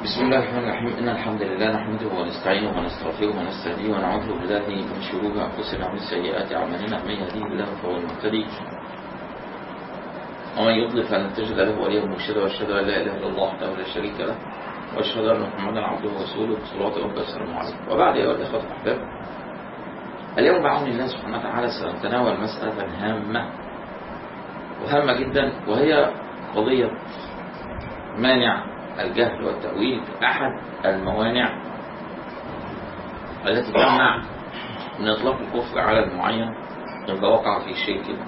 بسم الله الرحمن الرحيم إن الحمد لله نحمده ونستعينه ونستغفره ونستهديه ونعوذ بالله من شرور أنفسنا ومن سيئات أعمالنا من يهديه الله فهو المهتدي ومن يضلل فلن تجد له وليا مرشدا واشهد أن لا إله إلا الله وحده لا شريك له واشهد أن محمدا عبده ورسوله صلوات ربي وسلامه عليه وبعد أيها الإخوة الأحباب اليوم بعون الله سبحانه وتعالى سنتناول مسألة هامة وهامة جدا وهي قضية مانع الجهل والتأويل أحد الموانع التي تمنع من إطلاق الكفر على المعين إذا وقع في شرك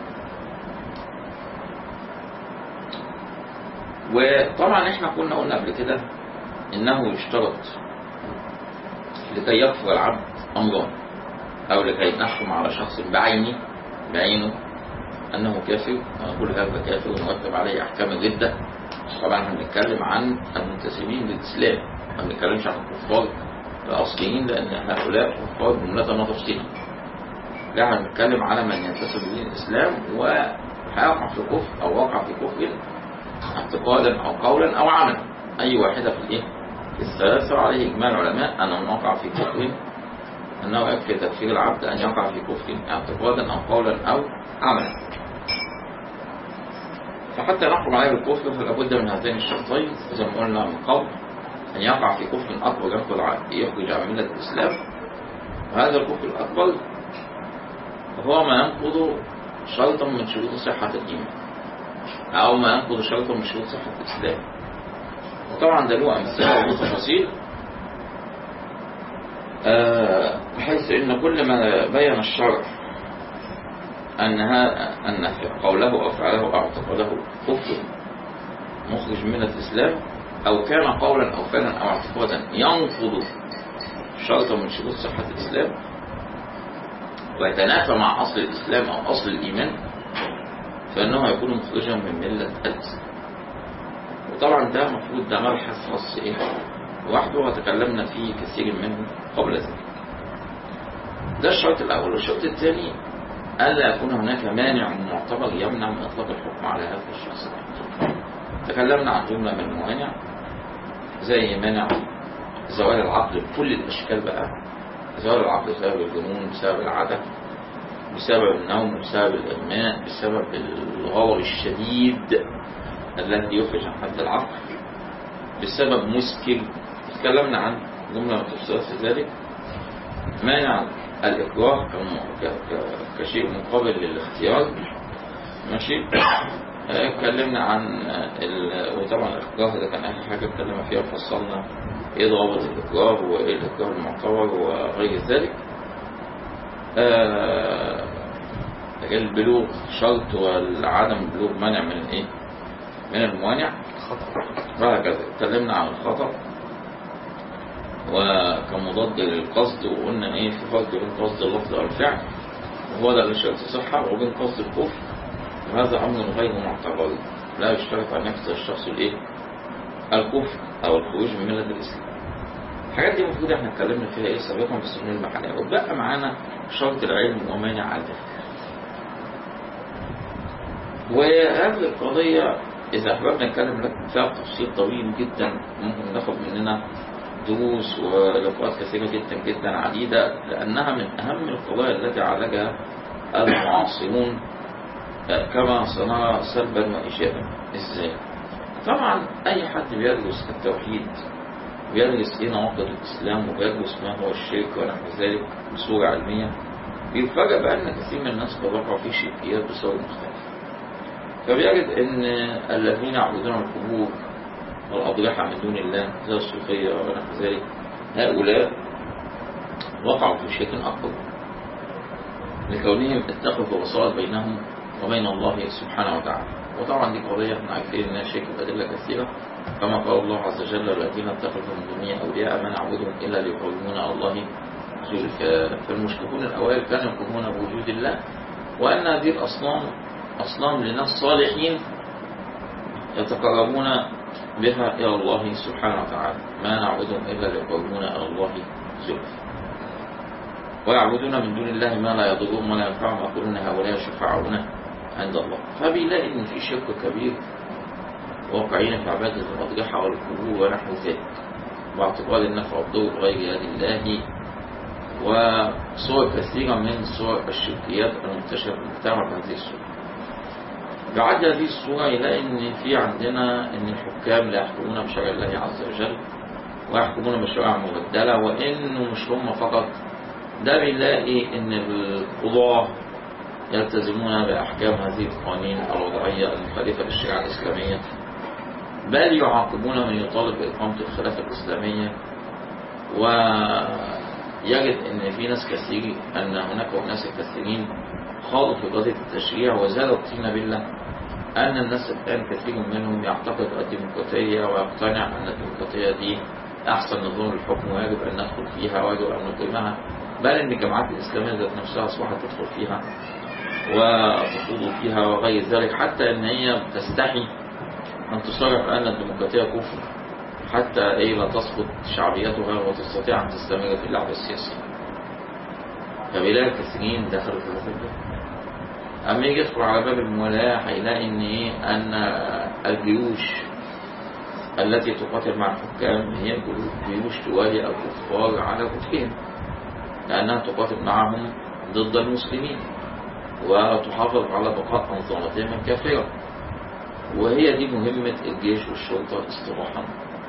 وطبعا احنا كنا قلنا قبل كده انه يشترط لكي يكفر العبد امران او لكي نحكم على شخص بعينه بعينه انه كافر ونقول هذا كافر ونرتب عليه احكام الرده طبعا احنا بنتكلم عن المنتسبين للاسلام ما بنتكلمش عن الكفار الاصليين لان هؤلاء كفار جمله وتفصيلا لا احنا بنتكلم على من ينتسب للاسلام وهيقع في كفر او وقع في كفر اعتقادا او قولا او عملا اي واحده في الايه في الثلاثه وعليه اجماع العلماء ان من وقع في كفر انه يكفي تكفير العبد ان يقع في كفر اعتقادا او قولا او عملا فحتى نحكم عليه بالكفر فلا بد من هذين الشرطين زي ما قلنا من قبل ان يقع في كفر اكبر يخرج عن مله الاسلام وهذا الكفر الاكبر هو ما ينقض شرطا من شروط صحه الايمان او ما ينقض شرطا من شروط صحه الاسلام وطبعا ده له امثله وله تفاصيل آه بحيث ان كل ما بين الشرع أنها أن قوله أو فعله أو اعتقاده كفر مخرج من الإسلام أو كان قولا أو فعلا أو اعتقادا ينقض شرطا من شروط صحة الإسلام ويتنافى مع أصل الإسلام أو أصل الإيمان فإنه يكون مخرجا من ملة الإسلام وطبعا ده المفروض ده مبحث خاص إيه لوحده وتكلمنا فيه كثير منه قبل ذلك ده الشرط الأول والشرط الثاني ألا يكون هناك مانع معتبر يمنع من إطلاق الحكم على هذا الشخص تكلمنا عن جملة من الموانع زي مانع زوال العقل بكل الأشكال بقى زوال العقل بسبب الجنون بسبب العدم بسبب النوم بسبب الإغماء بسبب الغور الشديد الذي يخرج عن حد العقل بسبب مسكر تكلمنا عن جملة من تفسيرات ذلك مانع الإكراه كشيء مقابل للاختيار ماشي اتكلمنا عن ال... وطبعا الإكراه ده كان آخر حاجة اتكلمنا فيها وفصلنا إيه ضوابط الإكراه وإيه الإكراه المعتبر وغير ذلك آه البلوغ شرط والعدم البلوغ منع من إيه؟ من الموانع وهكذا اتكلمنا عن الخطأ وكمضاد للقصد وقلنا ايه في فرق بين قصد اللفظ والفعل وهو ده اللي شرط الصحة وبين قصد الكفر وهذا أمر غير معتبر لا يشترط أن يقصد الشخص الايه الكفر أو الخروج من ملة الإسلام الحاجات دي المفروض احنا اتكلمنا فيها ايه سابقا في السنين المحلية وبقى معانا شرط العلم ومانع الجهل وهذه القضية إذا أحببنا نتكلم لك فيها تفصيل طويل جدا ممكن ناخد مننا دروس ولقاءات كثيرة جدا جدا عديدة لأنها من أهم القضايا التي عالجها المعاصرون كما سنرى سلبا وإيجابا إزاي؟ طبعا أي حد بيدرس التوحيد بيدرس إيه نواقض الإسلام وبيدرس ما هو الشرك ونحو ذلك بصورة علمية بيفاجأ بأن كثير من الناس قد وقعوا في شركيات بصورة مختلفة فبيجد أن الذين يعبدون القبور والأضرحة من دون الله زي الصوفية ونحو ذلك هؤلاء وقعوا في شرك أكبر لكونهم اتخذوا وسائط بينهم وبين الله سبحانه وتعالى وطبعا دي قضية احنا عارفين انها شرك بأدلة كثيرة كما قال الله عز وجل والذين اتخذوا من دونه أولياء ما نعبدهم إلا ليقربونا على الله زلفى فالمشركون الأوائل كانوا يقومون بوجود الله وأن هذه الأصنام أصنام لناس صالحين يتقربون بها إلى الله سبحانه وتعالى ما نعبدهم إلا ليقربونا إلى الله زلفى ويعبدون من دون الله ما لا يضرهم ولا ينفعهم يقولون هؤلاء شفعاؤنا عند الله فبيلاقي إن في شرك كبير واقعين في عبادة الأضرحة والقبور ونحو ذلك واعتقاد النفع والضر بغير يد الله وصور كثيرة من صور الشركيات المنتشرة في المجتمع بهذه الصورة بعد هذه الصورة يلاقي ان في عندنا ان الحكام لا يحكمون بشرع الله عز وجل ويحكمون بشرائع مبدلة وانه مش هم فقط ده بنلاقي ان القضاة يلتزمون بأحكام هذه القوانين الوضعية المخالفة للشريعة الإسلامية بل يعاقبون من يطالب بإقامة الخلافة الإسلامية ويجد أن في ناس كثير أن هناك أناس كثيرين خاضوا في قضية التشريع وزادوا الطين بالله أن الناس الآن كثير منهم يعتقد الديمقراطية ويقتنع أن الديمقراطية دي أحسن نظام الحكم ويجب أن ندخل فيها ويجب أن نقيمها بل أن الجماعات الإسلامية ذات نفسها أصبحت تدخل فيها وتخوض فيها وغير ذلك حتى أن هي تستحي أن تصرح أن الديمقراطية كفر حتى إيه لا تسقط شعبيتها وتستطيع أن تستمر في اللعب السياسي فبيلاقي كثيرين دخلوا في هذا الباب أما يجي يدخل على باب المولاة هيلاقي إن إيه أن الجيوش التي تقاتل مع الحكام هي جيوش توالي الكفار على كفرهم لأنها تقاتل معهم ضد المسلمين وتحافظ على بقاء أنظمتهم الكافرة وهي دي مهمة الجيش والشرطة اصطلاحا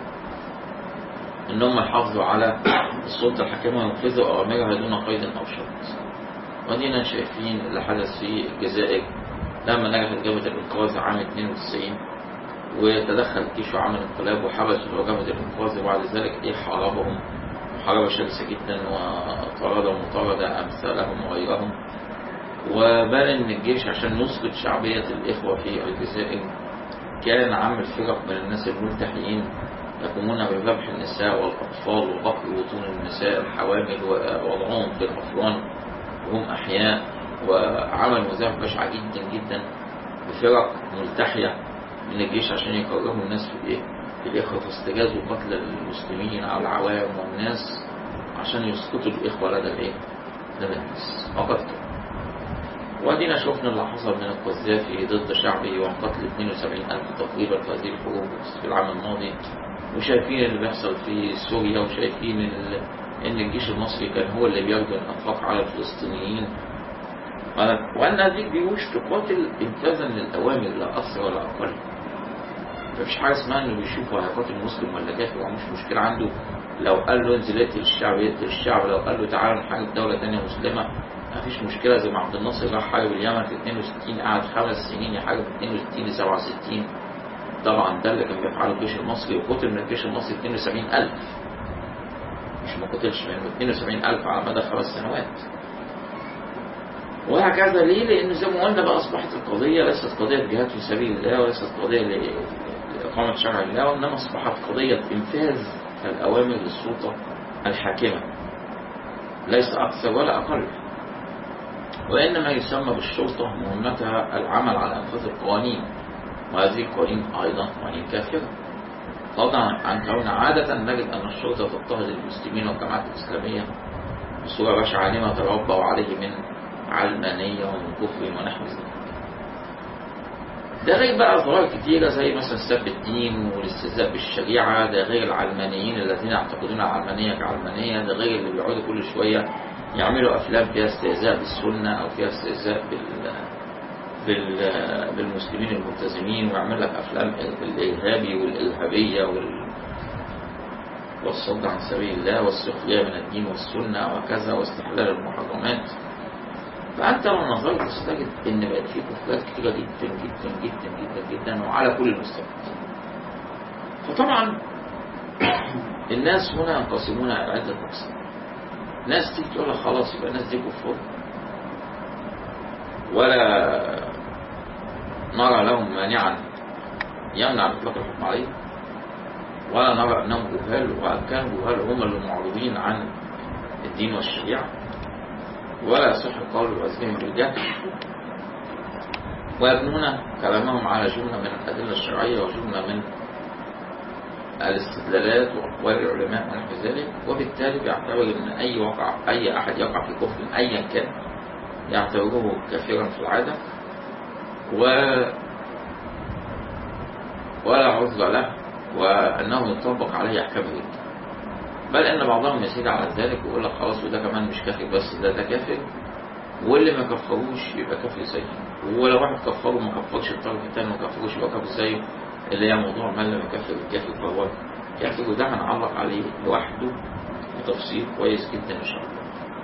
انهم يحافظوا على السلطة الحاكمة وينفذوا أوامرها دون قيد أو شرط ودينا شايفين اللي حدث في الجزائر لما نجحت جبهة الإنقاذ عام 92 وتدخل الجيش وعمل انقلاب وحبس جبهة الإنقاذ وبعد ذلك إيه حاربهم محاربة شرسة جدا وطرد ومطارد أمثالهم وغيرهم وبال ان الجيش عشان يسقط شعبية الإخوة في الجزائر كان عامل فرق من الناس الملتحيين يقومون بذبح النساء والأطفال وبقر بطون النساء الحوامل ووضعهم في الأفران وهم أحياء وعمل مذابح بشعة جدا جدا بفرق ملتحية من الجيش عشان يكرهوا الناس في الإيه؟ في الإخوة فاستجازوا قتل المسلمين على العوام والناس عشان يسقطوا الإخوة لدى الإيه؟ لدى الناس فقط كده ودينا شفنا اللي حصل من القذافي ضد شعبه وقتل 72 ألف تقريبا في هذه الحروب في العام الماضي وشايفين اللي بيحصل في سوريا وشايفين ان الجيش المصري كان هو اللي بيرجو الانفاق على الفلسطينيين وان هذه الجيوش تقاتل انفاذا للاوامر لا اكثر ولا اقل مفيش حاجه اسمها انه بيشوف هو هيقاتل مسلم ولا كافر ومش مشكله عنده لو قال له انزل اقتل الشعب يقتل الشعب لو قال له تعالى نحارب دوله ثانيه مسلمه مفيش مشكله زي ما عبد الناصر راح حارب اليمن في 62 قعد خمس سنين يحارب 62 ل 67 طبعا ده اللي كان بيفعله الجيش المصري وقتل من الجيش المصري 72000 مش ما قتلش من 72000 على مدى خمس سنوات وهكذا ليه؟ لأن زي ما قلنا بقى أصبحت القضية ليست قضية جهاد في سبيل الله وليست قضية لإقامة شرع الله وإنما أصبحت قضية إنفاذ الأوامر للسلطة الحاكمة ليس أكثر ولا أقل وإنما يسمى بالشرطة مهمتها العمل على إنفاذ القوانين وهذه القوانين أيضا قوانين كافرة طبعا عن كون عادة نجد أن الشرطة تضطهد المسلمين والجماعات الإسلامية بصورة بشعة لما تربوا عليه من علمانية ومن كفر ونحو ذلك ده غير بقى أضرار كتيرة زي مثلا سب الدين والاستهزاء بالشريعة ده غير العلمانيين الذين يعتقدون العلمانية كعلمانية ده غير اللي بيقعدوا كل شوية يعملوا أفلام فيها استهزاء بالسنة أو فيها استهزاء بال بال بالمسلمين الملتزمين ويعمل لك أفلام الإرهابي والإرهابية وال والصد عن سبيل الله والسخرية من الدين والسنة وكذا واستحلال المحرمات فأنت لو نظرت ستجد إن بقت في كفرات كتيرة جدا جدا جدا جدا جدا وعلى كل المستويات فطبعا الناس هنا ينقسمون إلى عدة أقسام ناس تيجي تقول لك خلاص يبقى الناس دي كفار ولا نرى لهم مانعا يمنع اطلاق الحكم عليهم ولا نرى انهم جهال وان كانوا جهال هم اللي معرضين عن الدين والشريعه ولا يصح القول بعزمهم بالجهل ويبنون كلامهم على جمله من الادله الشرعيه وجمله من الاستدلالات واقوال العلماء ونحو ذلك وبالتالي بيعتبر ان اي وقع اي احد يقع في كفر ايا كان يعتبره كافرا في العاده و ولا عذر له وانه يطبق عليه احكام الرده بل ان بعضهم يزيد على ذلك ويقول لك خلاص وده كمان مش كافر بس ده ده كافر واللي ما كفروش يبقى كافر زيه ولو واحد كفره ما كفرش الطرف الثاني ما كفروش يبقى كافر زيه اللي هي موضوع من لم يكفر الكافر فهو كافر وده هنعلق عليه لوحده بتفصيل كويس جدا ان شاء الله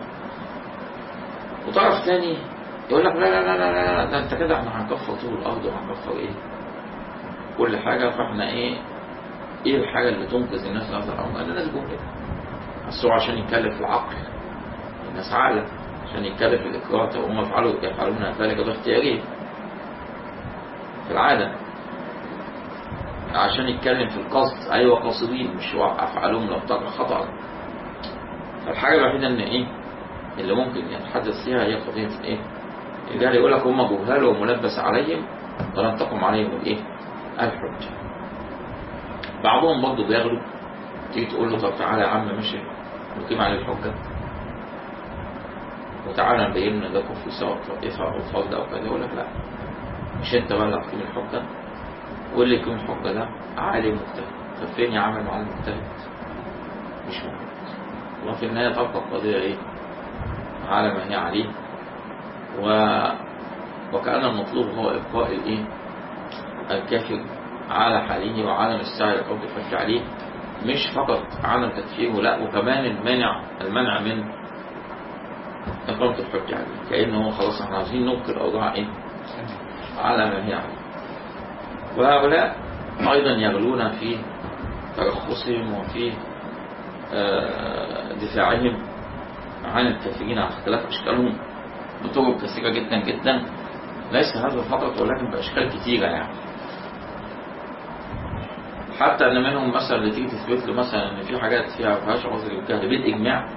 وطرف ثاني يقول لك لا لا لا لا لا ده انت كده احنا هنكفر طول الارض وهنكفر ايه كل حاجه فاحنا ايه ايه الحاجه اللي تنقذ الناس من هذا الامر؟ قال الناس جمله بس هو عشان يكلف العقل الناس عاقله عشان يكلف الاكراه طب هم يفعلوا يفعلون ذلك باختيارهم في العاده عشان يتكلم في القصد ايوه قاصدين مش هو افعالهم لو ارتكب خطا فالحاجه الوحيده ان ايه اللي ممكن يتحدث فيها هي قضيه الايه؟ الجهل يقول لك هم جهال وملبس عليهم ولم تقم عليهم الايه؟ الحجه. بعضهم برضه بيغلب تيجي تقول له طب تعالى يا عم ماشي نقيم عليه الحجه وتعالى نبين لك في سواء طائفه او فرد او كذا يقول لك لا مش انت بقى اللي هتقيم الحجه واللي يقيم الحجه ده عالم مجتهد طب فين يا عم المعلم المجتهد؟ مش موجود وفي النهايه تبقى القضيه ايه؟ على ما هي عليه و... وكأن المطلوب هو إبقاء الإيه؟ الكافر على حاله وعدم السعي لقول الحج عليه مش فقط عدم تكفيره لا وكمان المانع المنع من إقامة الحج عليه كأنه هو خلاص احنا عايزين نبقي الأوضاع إيه؟ على ما هي عليه وهؤلاء أيضا يغلون في ترخصهم وفي آه دفاعهم عن الكافرين على اختلاف أشكالهم بطرق كثيرة جدا جدا ليس هذا فقط ولكن بأشكال كثيرة يعني حتى ان منهم مثلا اللي تيجي تثبت له مثلا ان في حاجات فيها ما فيهاش عذر للجهل بالاجماع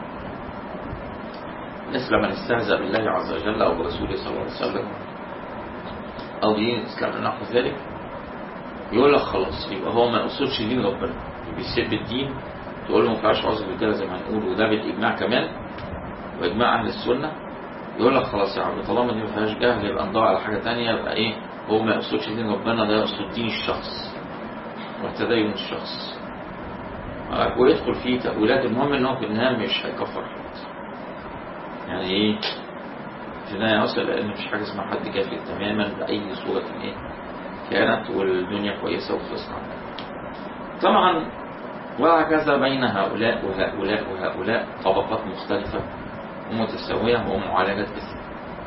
مثل من استهزأ بالله عز وجل او برسوله صلى الله عليه وسلم او دين الاسلام نحو ذلك يقول لك خلاص يبقى هو ما يقصدش دين ربنا بيسب الدين تقول له ما فيهاش عذر للجهل زي ما هنقول وده بالاجماع كمان واجماع اهل السنه يقول لك خلاص يا عم طالما دي ما فيهاش جهل يبقى ندور على حاجه ثانيه يبقى ايه هو ما يقصدش دين ربنا ده يقصد دين الشخص وتدين الشخص ويدخل فيه تأويلات المهم ان هو في النهاية مش هيكفر حد يعني ايه في النهاية أصل لأن مفيش حاجة اسمها حد كافر تماما بأي صورة ايه كانت والدنيا كويسة وخلصنا طبعا وهكذا بين هؤلاء وهؤلاء وهؤلاء طبقات مختلفة ومتساوية ومعالجات كثيرة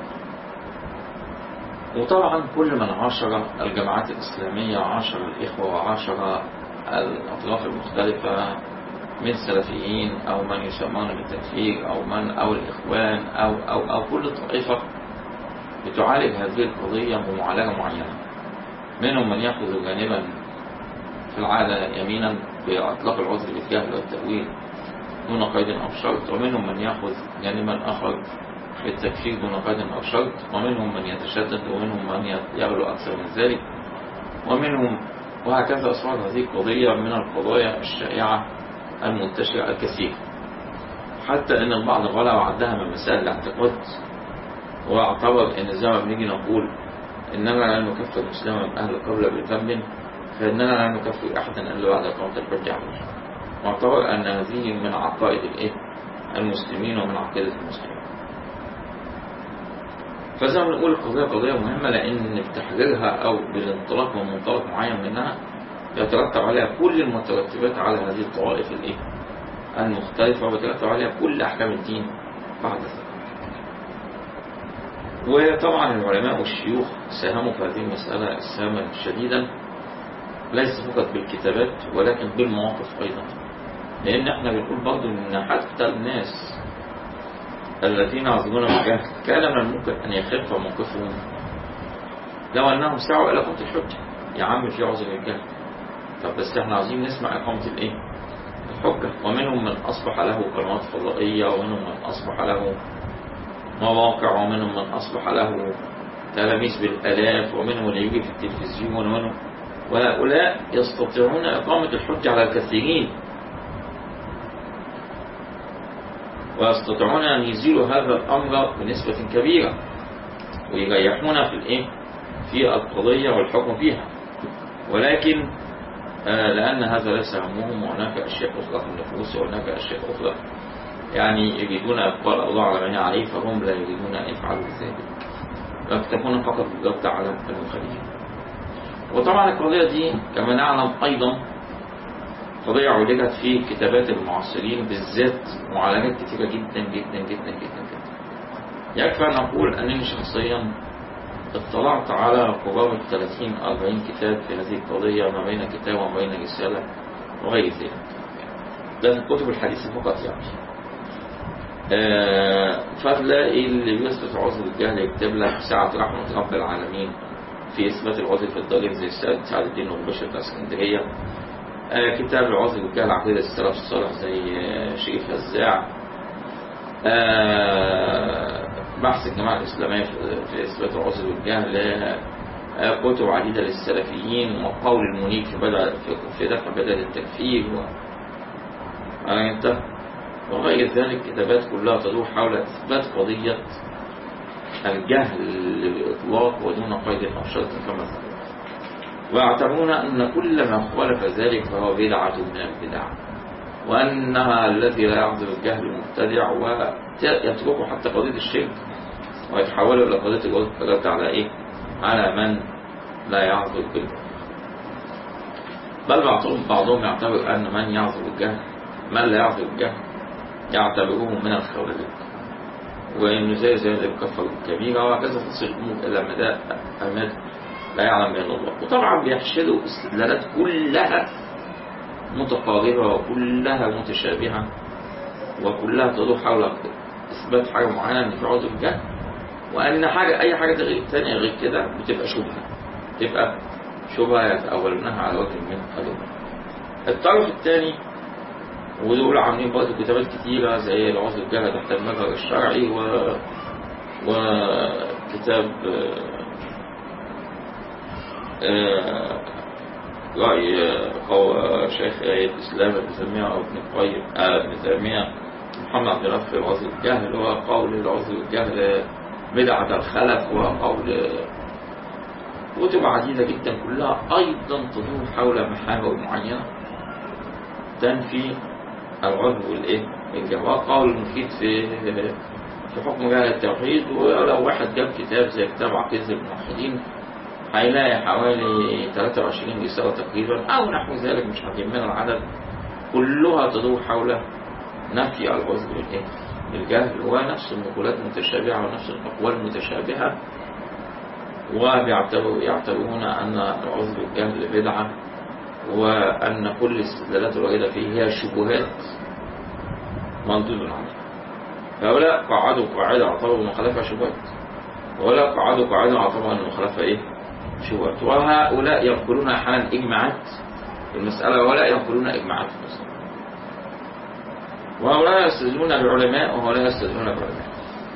وطبعا كل من عاشر الجماعات الإسلامية وعاشر الإخوة وعاشر الأطراف المختلفة من سلفيين أو من يسمون بالتكفير أو من أو الإخوان أو أو أو كل طائفة بتعالج هذه القضية بمعالجة معينة منهم من يأخذ جانبا في العادة يمينا بإطلاق العذر بالجهل والتأويل دون قيد أو شرط ومنهم من يأخذ جانبا آخر بالتكفير دون قيد أو شرط ومنهم من يتشدد ومنهم من يغلو أكثر من ذلك ومنهم وهكذا أصبحت هذه قضية من القضايا الشائعة المنتشرة الكثيرة حتى أن البعض غلا وعدها من مسائل الاعتقاد واعتبر أن زي ما بنيجي نقول إننا لا نكفر مسلما أهل قبل بذنب فإننا لا نكفر أحدا إلا بعد إقامة الحجة عليه واعتبر أن هذه من عقائد الإيه؟ المسلمين ومن عقيدة المسلمين فزي ما بنقول القضية قضية مهمة لأن بتحريرها أو بالانطلاق من منطلق معين منها يترتب عليها كل المترتبات على هذه الطوائف الإيه؟ المختلفة ويترتب عليها كل أحكام الدين بعد ذلك. وطبعا العلماء والشيوخ ساهموا في هذه المسألة إسهاما شديدا ليس فقط بالكتابات ولكن بالمواقف أيضا لأن احنا بنقول برضه إن حتى الناس الذين يعظمون بالجهل كان من الممكن أن يخف موقفهم لو أنهم سعوا إلى قوة الحجة يا عم في عذر الجهل طب بس احنا عايزين نسمع إقامة الإيه؟ الحجة ومنهم من أصبح له قنوات فضائية ومنهم من أصبح له مواقع ومنهم من أصبح له تلاميذ بالآلاف ومنهم اللي يجي في التلفزيون ومنهم وهؤلاء يستطيعون إقامة الحجة على الكثيرين ويستطيعون أن يزيلوا هذا الأمر بنسبة كبيرة ويريحون في الإيه؟ في القضية والحكم فيها ولكن آه، لأن هذا ليس همهم وهناك أشياء أخرى في النفوس وهناك أشياء أخرى يعني يريدون إبقاء الأوضاع على ما هي عليه فهم لا يريدون أن يفعلوا ذلك يكتفون فقط بالضبط على المخالفين وطبعا القضية دي كما نعلم أيضا قضية عولجت في كتابات المعاصرين بالذات معالجات كثيرة جدا جدا جدا جدا جدا يكفي أن أقول أنني شخصيا اطلعت على قرابة 30 40 كتاب في هذه القضية ما بين كتاب وما بين رسالة وغير ذلك ده في الكتب الحديثة فقط يعني آه، فتلاقي اللي بيثبت عذر الجهل يكتب لك سعة رحمة رب العالمين في إثبات العذر في الضرير زي سعد سعد الدين وبشر بتاع اسكندرية آه، كتاب العذر بالجهل عقيدة السلف الصالح زي آه، شريف هزاع آه، بحث الجماعة الإسلامية في في إثبات العذر بالجهل آه، كتب عديدة للسلفيين وقول المنيب في بدل في- في دفع بدل التكفير و... آه، انت وغير ذلك كتابات كلها تدور حول إثبات قضية الجهل بإطلاق ودون قيد أو شرط كما ذكر ويعتبرون أن كل ما خالف ذلك فهو بدعة من البدع وأنها الذي لا يعذر الجهل مبتدع ويتركوا حتى قضية الشرك ويتحولوا إلى قضية الجهل فجرت على إيه؟ على من لا يعذر بالجهل بل بعضهم بعضهم يعتبر أن من يعذر الجهل من لا يعذر الجهل يعتبروه من الخوارج وإنه زي زي اللي بكفر الكبيرة وهكذا تصل الأمور إلى مدى أمد لا يعلم بين الله وطبعا بيحشدوا استدلالات كلها متقاربة وكلها متشابهة وكلها تدور حول إثبات حاجة معينة إن في عذر الجهل وأن حاجة أي حاجة غير تانية غير كده بتبقى شبهة تبقى شبهة يتأولونها على وجه من الأدب الطرف الثاني ودول عاملين برضه كتابات كتيرة زي العذر الجهل تحت المذهب الشرعي و وكتاب آه، رأي قو شيخ آية الإسلام ابن تيمية أو ابن القيم آه، ابن تيمية محمد عبد الغفور في العذر الجهل هو قول العذر الجهل بدعة الخلف وقول كتب عديدة جدا كلها أيضا تدور حول محاور معينة تنفي العذر والإيه الجواب قول المفيد في في حكم جهل التوحيد ولو واحد جاب كتاب زي كتاب عقيدة الموحدين هيلاقي حوالي 23 رسالة تقريبا أو نحو ذلك مش هتهمنا العدد كلها تدور حول نفي العذر بالإيه؟ بالجهل ونفس النقولات متشابهة ونفس الأقوال متشابهة وبيعتبروا يعتبرون أن العذر بالجهل بدعة وأن كل الاستدلالات الواردة فيه هي شبهات مردود عنها فهؤلاء قعدوا قاعدة اعتبروا مخالفة شبهات وهؤلاء قعدوا قاعدة اعتبروا أن المخالفة إيه؟ شبهات وهؤلاء ينقلون أحيانا إجماعات في المسألة وهؤلاء ينقلون إجماعات في المسألة وهؤلاء يستدلون بعلماء وهؤلاء يستدلون بعلماء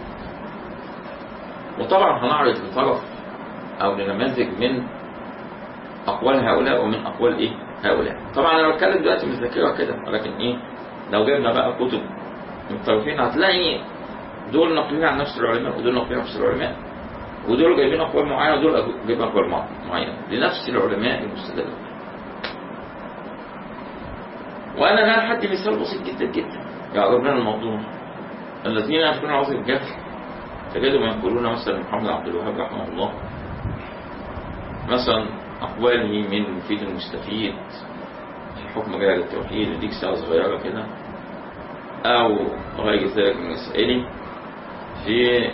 وطبعا هنعرض لطرف أو لنماذج من أقوال هؤلاء ومن أقوال إيه هؤلاء طبعا أنا بتكلم دلوقتي من ذاكرة كده ولكن إيه لو جبنا بقى كتب من الطرفين هتلاقي دول ناقلين عن نفس العلماء ودول ناقلين عن نفس العلماء ودول جايبين أقوال معينة ودول جايبين أقوال معينة لنفس العلماء المستدلين وأنا لا حد مثال بسيط جدا جدا يعرض لنا الموضوع الذين يعرفون عذر الجهل تجدهم ينقلون مثلا محمد عبد الوهاب رحمه الله مثلا أقواله من مفيد المستفيد في حكم جهل التوحيد ديك ساعة صغيرة كده أو غير ذلك من مسائله في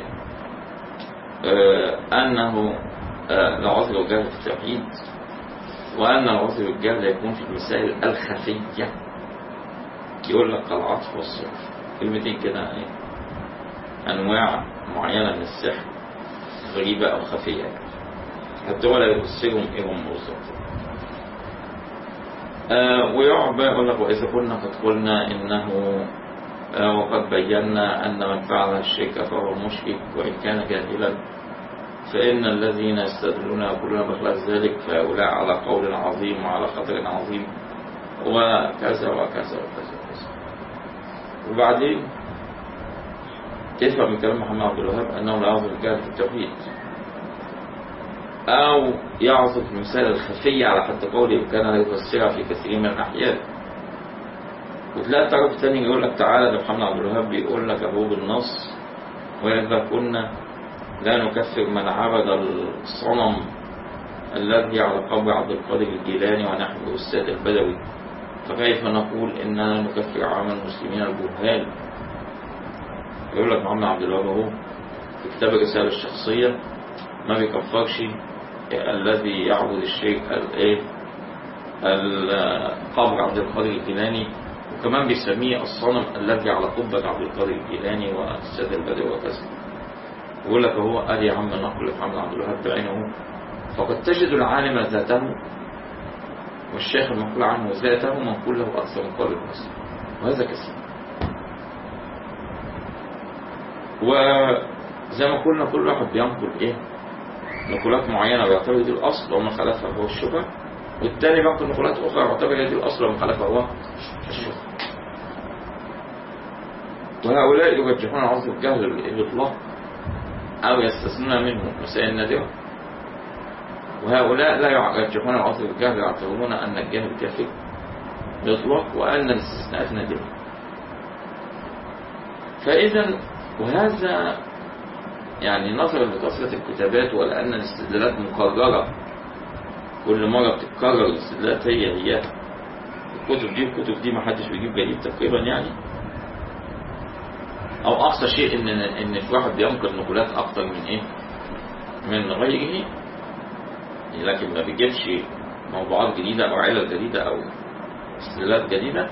آه أنه آه لا عذر الجهل في التوحيد وأن عذر الجهل يكون في المسائل الخفية يقول لك العطف والصرف كلمتين كده ايه أنواع معينة من السحر غريبة أو خفية يعني. حتى ولا يفسرهم ايه هم بالظبط آه ويقعد بقى يقول لك واذا كنا قد قلنا انه آه وقد بينا ان من فعل الشرك فهو مشرك وان كان جاهلا فان الذين يستدلون يقولون بخلاف ذلك فهؤلاء على قول عظيم وعلى خطر عظيم وكذا وكذا وكذا وكذا وبعدين تفهم من كلام محمد عبد الوهاب انه لا يعظم الجهل في التوحيد أو يعطف المثال الخفي على حد قوله وكان لا يفسرها في كثير من الأحيان وتلاقي طرف تاني يقول لك تعالى ده محمد عبد الوهاب بيقول لك أهو بالنص وإذا كنا لا نكفر من عبد الصنم الذي على قبر عبد القادر الجيلاني ونحن السيد البدوي فكيف نقول إننا نكفر عام المسلمين الجهال يقول لك محمد عبد الوهاب اهو في كتاب الرسالة الشخصية ما بيكفرش الذي يعبد الشيخ الايه القبر عبد القادر الجيلاني وكمان بيسميه الصنم الذي على قبة عبد القادر الجيلاني والسيد البدوي وكذا يقول لك هو ادي يا عم نقل محمد عبد الوهاب بعينه فقد تجد العالم ذاته والشيخ المنقول عنه ذاته منقول له اكثر من قول المسلم وهذا كثير وزي ما قلنا كل واحد بينقل ايه نقولات معينة ويعتبر دي الأصل ومن خلفها هو الشبهة والتاني بينقل نقولات أخرى ويعتبر دي الأصل ومن خلفها هو الشبهة وهؤلاء يوجهون عصر الجهل بالإطلاق أو يستثنون منه مسائل نادرة وهؤلاء لا يوجهون العصر بالجهل يعتبرون أن الجهل كافر بإطلاق وأن الاستثناءات نادرة فإذا وهذا يعني نظرا لكثرة الكتابات ولأن الاستدلالات مكررة كل مرة بتتكرر الاستدلالات هي هي الكتب دي الكتب دي ما حدش بيجيب جديد تقريبا يعني أو أقصى شيء إن إن في واحد بينقل نقولات أكتر من إيه؟ من غيره لكن ما بيجيبش موضوعات جديدة أو علل جديدة أو استدلالات جديدة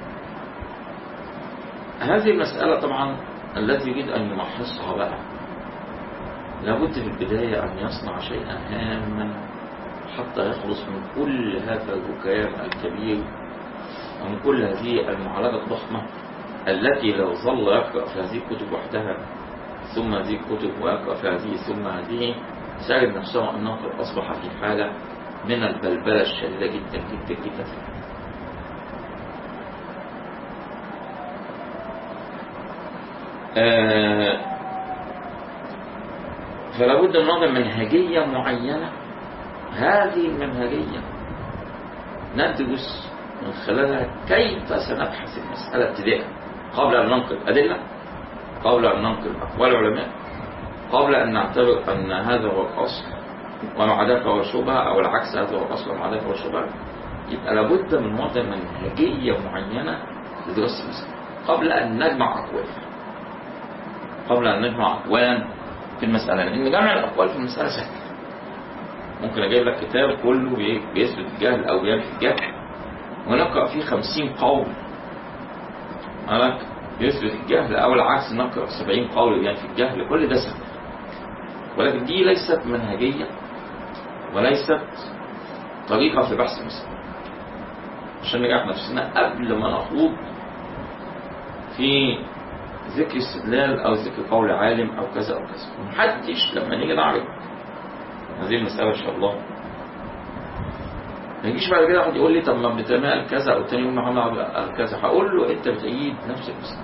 هذه المسألة طبعا التي يريد أن يمحصها بقى لابد في البداية أن يصنع شيئا هاما حتى يخلص من كل هذا الركام الكبير ومن كل هذه المعالجة الضخمة التي لو ظل يقرأ في هذه الكتب وحدها ثم هذه الكتب ويقرأ في هذه ثم هذه سأجد نفسه أنه قد أصبح في حالة من البلبلة الشديدة جدا جدا جدا آه فلا بد من وضع منهجية معينة هذه المنهجية ندرس من خلالها كيف سنبحث المسألة ابتداء قبل أن ننقل أدلة قبل أن ننقل أقوال العلماء قبل أن نعتبر أن هذا هو الأصل وما عداه فهو شبهة أو العكس هذا هو الأصل وما عداه فهو شبهة يبقى لابد من وضع منهجية معينة لدراسة المسألة قبل أن نجمع أقوال قبل أن نجمع أقوالا في المسألة لأن جمع الأقوال في المسألة سهل ممكن أجيب لك كتاب كله بيثبت الجهل أو بينفي الجهل ونقرأ فيه خمسين قول قالك يثبت الجهل أو العكس نقرأ سبعين قول بينفي الجهل كل ده سهل ولكن دي ليست منهجية وليست طريقة في بحث المسألة عشان نريح نفسنا قبل ما نخوض في ذكر استدلال او ذكر قول عالم او كذا او كذا محدش لما نيجي نعرض هذه المسألة ان شاء الله ما يجيش بعد كده واحد يقول لي طب ما ابن تيميه قال كذا او تاني يوم محمد قال كذا هقول له انت بتأيد نفس المسألة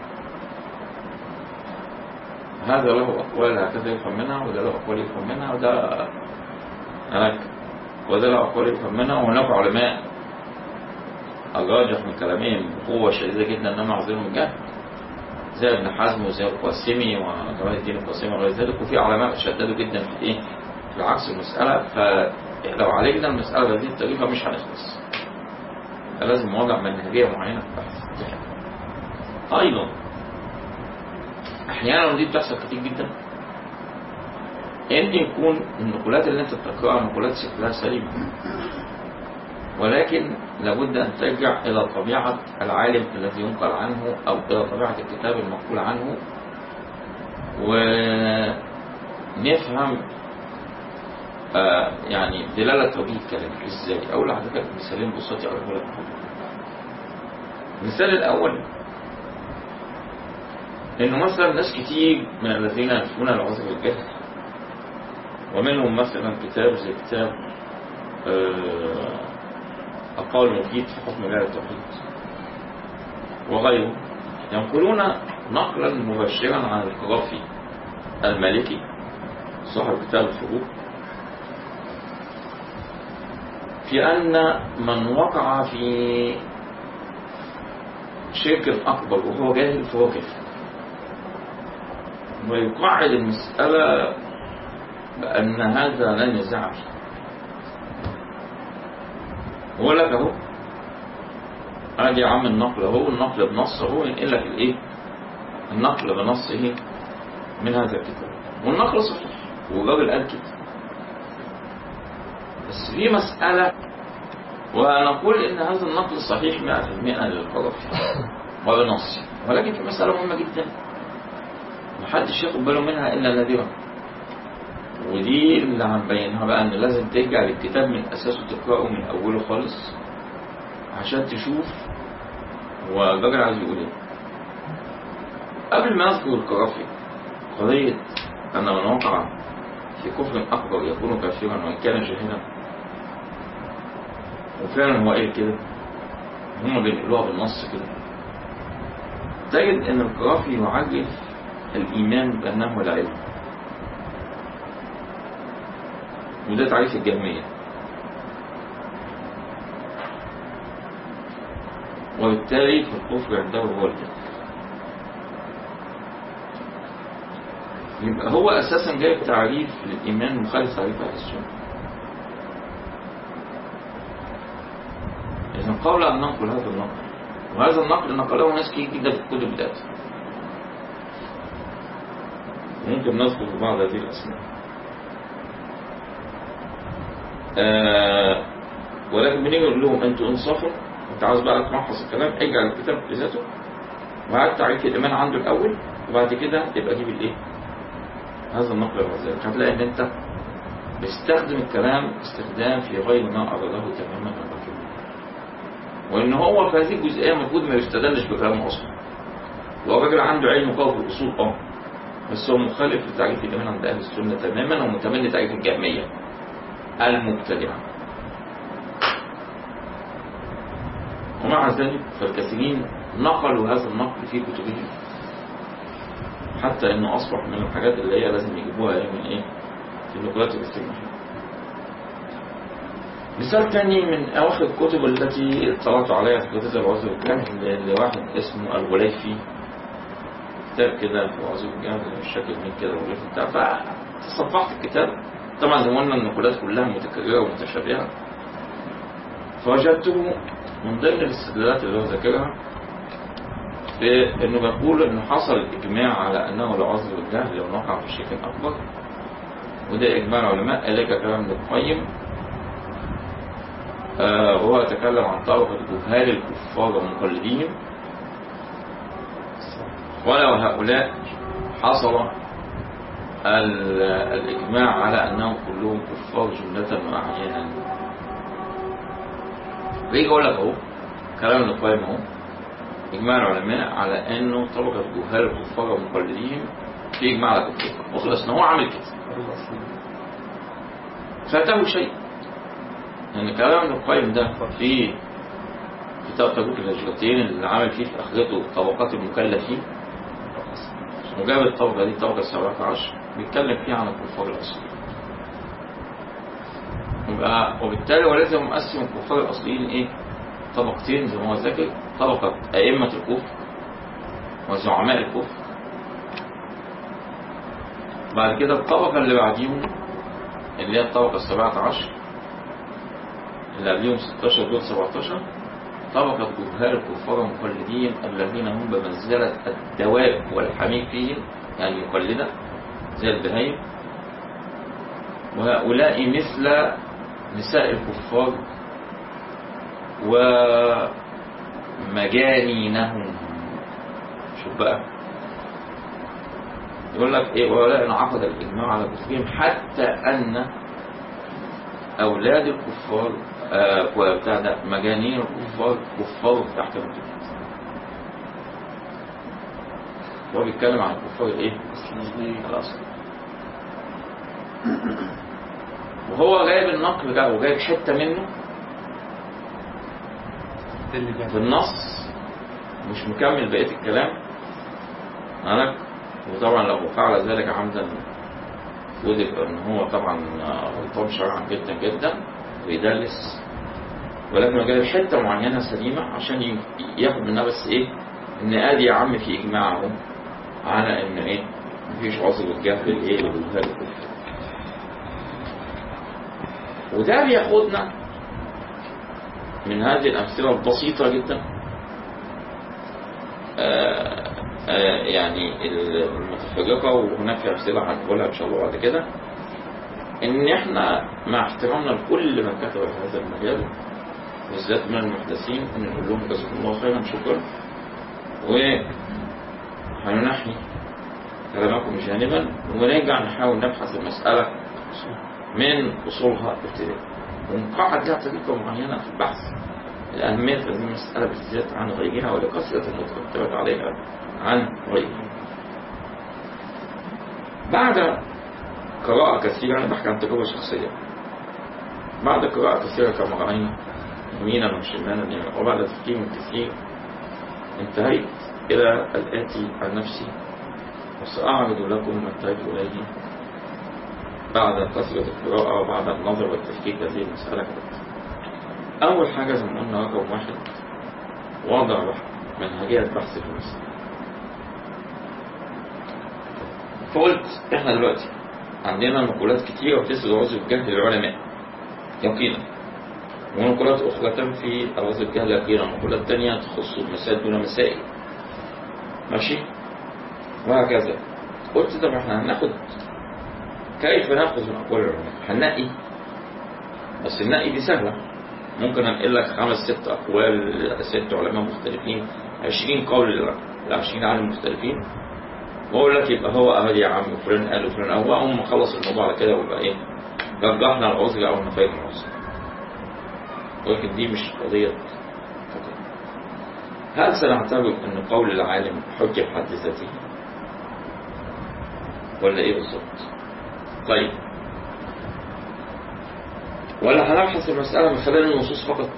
هذا له اقوال هكذا يفهم منها وده له اقوال يفهم منها وده هناك وده له اقوال يفهم منها وهناك علماء الراجح من كلامهم بقوة شديدة جدا انهم يعذروا من الجهل زي ابن حزم وزي القاسمي وجمال الدين القاسمي وغير ذلك وفي علماء شددوا جدا في ايه في عكس المسألة فلو عالجنا المسألة بهذه الطريقة مش هنخلص لازم وضع منهجية معينة في البحث أيضا أحيانا ودي بتحصل كتير جدا إن يكون النقولات اللي أنت بتقرأها نقولات شكلها سليم ولكن لابد أن ترجع إلى طبيعة العالم الذي ينقل عنه أو إلى طبيعة الكتاب المنقول عنه ونفهم آه يعني دلالة توجيه الكلام ازاي أول حضرتك مثالين بصوتي أقول لك المثال الأول إنه مثلا ناس كتير من الذين ينفون العذر بالجهل ومنهم مثلا كتاب زي كتاب آه القول المفيد في حكم الله التوحيد وغيره ينقلون نقلا مبشرا عن القرافي المالكي صاحب كتاب الفروق في أن من وقع في شرك أكبر وهو جاهل فهو كافر ويقعد المسألة بأن هذا لا نزاع فيه هو لك اهو ادي يا عم النقل اهو النقل بنص اهو ينقل لك الايه النقل بنصه من هذا الكتاب والنقل صحيح والراجل قال كده بس في مسألة ونقول إن هذا النقل صحيح 100% للقرافي وبنص ولكن في مسألة مهمة جدا محدش ياخد باله منها إلا نادرا ودي اللي هنبينها بقى إن لازم ترجع للكتاب من أساسه تقرأه من أوله خالص عشان تشوف هو الراجل عايز يقول إيه قبل ما أذكر القرافي قضية أن من وقع في كفر أكبر يكون كافرا وإن كان جاهلا وفعلا هو قال كده هم بينقلوها بالنص كده تجد ان القرافي يعرف الايمان بانه لا علم وده تعريف الجهمية وبالتالي فالكفر عنده هو الكفر يبقى هو اساسا جايب تعريف للايمان مخالف تعريف اهل السنه إذا قبل أن ننقل هذا النقل وهذا النقل نقله ناس كتير جدا في الكتب بتاعتها ممكن نذكر بعض هذه الأسماء آه ولكن بنيجي نقول لهم أنتوا انصفوا أنت عاوز بقى تمحص الكلام ارجع للكتاب بذاته وهات تعريف الإيمان عنده الأول وبعد كده يبقى جيب الإيه؟ هذا النقل الغزالي هتلاقي إن أنت بيستخدم الكلام استخدام في غير ما أراده تماما الرجل وان هو في هذه الجزئيه المفروض ما يستدلش بكلامه اصلا هو راجل عنده علم قوي في الاصول اه بس هو مخالف لتعريف الايمان عند اهل السنه تماما ومتبني تعريف الجهميه المبتدعه ومع ذلك فالكثيرين نقلوا هذا النقل في كتبهم حتى انه اصبح من الحاجات اللي هي لازم يجيبوها من ايه في النقلات الاستجماعيه مثال تاني من أواخر الكتب التي اطلعت عليها في كتاب الوعظ والجهل لواحد اسمه الغليفي كتاب كده في الوعظ والجهل مش فاكر مين كده الغليفي بتاع فتصفحت الكتاب طبعا زي ما قلنا النقولات كلها متكررة ومتشابهة فوجدته من ضمن الاستدلالات اللي هو ذاكرها في انه بيقول انه حصل الاجماع على انه لا عذر بالجهل لو وقع في شرك اكبر وده اجماع العلماء اليك كلام ابن القيم آه وهو يتكلم عن طبقة جهال الكفار ومقلديهم ولو هؤلاء حصل الإجماع على أنهم كلهم كفار جملة وأحيانا بيجي يقول لك أهو كلام ابن القيم أهو إجماع العلماء على أنه طبقة جهال الكفار ومقلديهم في إجماع على كفار وخلصنا هو عامل كده فاته شيء يعني كلام ابن القيم ده في كتاب تبوك الهجرتين اللي عامل فيه في اخرته طبقات المكلفين وجاب الطبقه دي الطبقه السبعة عشر بيتكلم فيها عن الكفار الاصليين يبقى وبالتالي هو لازم مقسم الكفار الاصليين ايه؟ طبقتين زي ما هو ذاكر طبقه ائمه الكفر وزعماء الكفر بعد كده الطبقه اللي بعديهم اللي هي الطبقه السبعة عشر اللي قبليهم 16 دول 17 طبقة جهال الكفار المقلدين الذين هم بمنزلة الدواب والحمير فيهم يعني مقلدة زي البهايم وهؤلاء مثل نساء الكفار ومجانينهم شوف بقى يقول لك ايه وهؤلاء انعقد الاجماع على كفرهم حتى ان اولاد الكفار آه بتاع ده مجانين الكفار كفار تحت المتوسط هو بيتكلم عن الكفار الايه؟ الاصل وهو جايب النقل ده وجايب حته منه في النص مش مكمل بقيه الكلام انا وطبعا لو فعل ذلك عمدا وجد ان هو طبعا غلطان شرعا جدا جدا ويدلس ولكن هو جايب حته معينه سليمه عشان ي- ياخد منها بس ايه ان ادي يا عم في اجماع اهو على ان ايه مفيش عذر والجهل الايه للجهال الكفر وده بياخدنا من هذه الامثله البسيطه جدا آه، آه، يعني المتفرقه وهناك امثله هنقولها ان شاء الله بعد كده ان احنا مع احترامنا لكل من كتب في هذا المجال بالذات من المحدثين ان نقول لهم جزاكم الله خيرا شكرا وهننحي كلامكم جانبا ونرجع نحاول نبحث المسألة من أصولها ابتداء ونقعد لها طريقة معينة في البحث الأهمية في هذه المسألة بالذات عن غيرها ولكثرة المترتبات عليها عن غيرها بعد قراءة كثيرة أنا بحكي عن تجربة شخصية بعد قراءة كثيرة كما رأينا يمينا وشمالا وبعد تفكير كثير انتهيت إلى الآتي عن نفسي وسأعرض لكم ما انتهيت إليه بعد كثرة القراءة وبعد النظر والتفكير في هذه المسألة كانت أول حاجة زي ما قلنا رقم واحد وضع منهجية بحث في المسألة فقلت احنا دلوقتي عندنا مقولات كتيرة بتسرد عذر الجهل للعلماء يقينا ونقولات أخرى تنفي عذر الجهل يقينا مقولات تانية تخص المسائل دون مسائل ماشي وهكذا قلت طب احنا هناخد كيف ناخذ من أقوال العلماء هننقي بس النقي دي سهلة ممكن أنقل لك خمس ست أقوال ست علماء مختلفين عشرين قول لعشرين عالم مختلفين واقول لك يبقى هو اهل يا عم فلان قال وفلان قال واقوم مخلص الموضوع على كده ويبقى ايه رجحنا العذر او نفاية العذر ولكن دي مش قضية فقط هل سنعتبر ان قول العالم حجة بحد ذاته ولا ايه بالظبط طيب ولا هنبحث المسألة من خلال النصوص فقط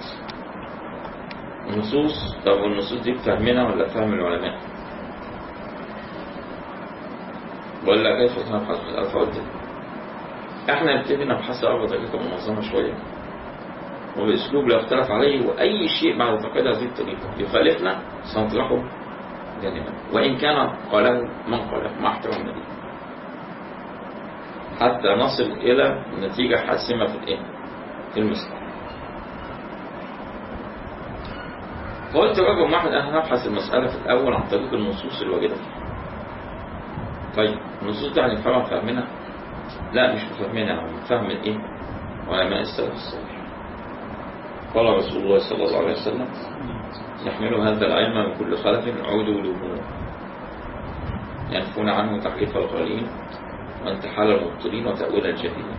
النصوص طب والنصوص دي بفهمنا ولا فهم العلماء ولا كيف نبحث في الألفاظ دي احنا نبتدي نبحثها بطريقة منظمة شوية وبأسلوب لا يختلف عليه وأي شيء بعد تقييد هذه الطريقة يخالفنا سنطرحه جانبا وإن كان قاله من قاله مع احترامنا ليه حتى نصل إلى نتيجة حاسمة في الإيه؟ في المسألة فقلت رقم واحد احنا نبحث المسألة في الأول عن طريق النصوص الواردة فيها طيب النصوص دي هنفهمها فهمنا لا مش بفهمنا عم فهم الايه علماء السلف الصالح قال رسول الله صلى الله عليه وسلم يحمل هذا العلم من كل خلف عدوله ينفون عنه تحريف الغالين وانتحال المبطلين وتأويل الجاهلين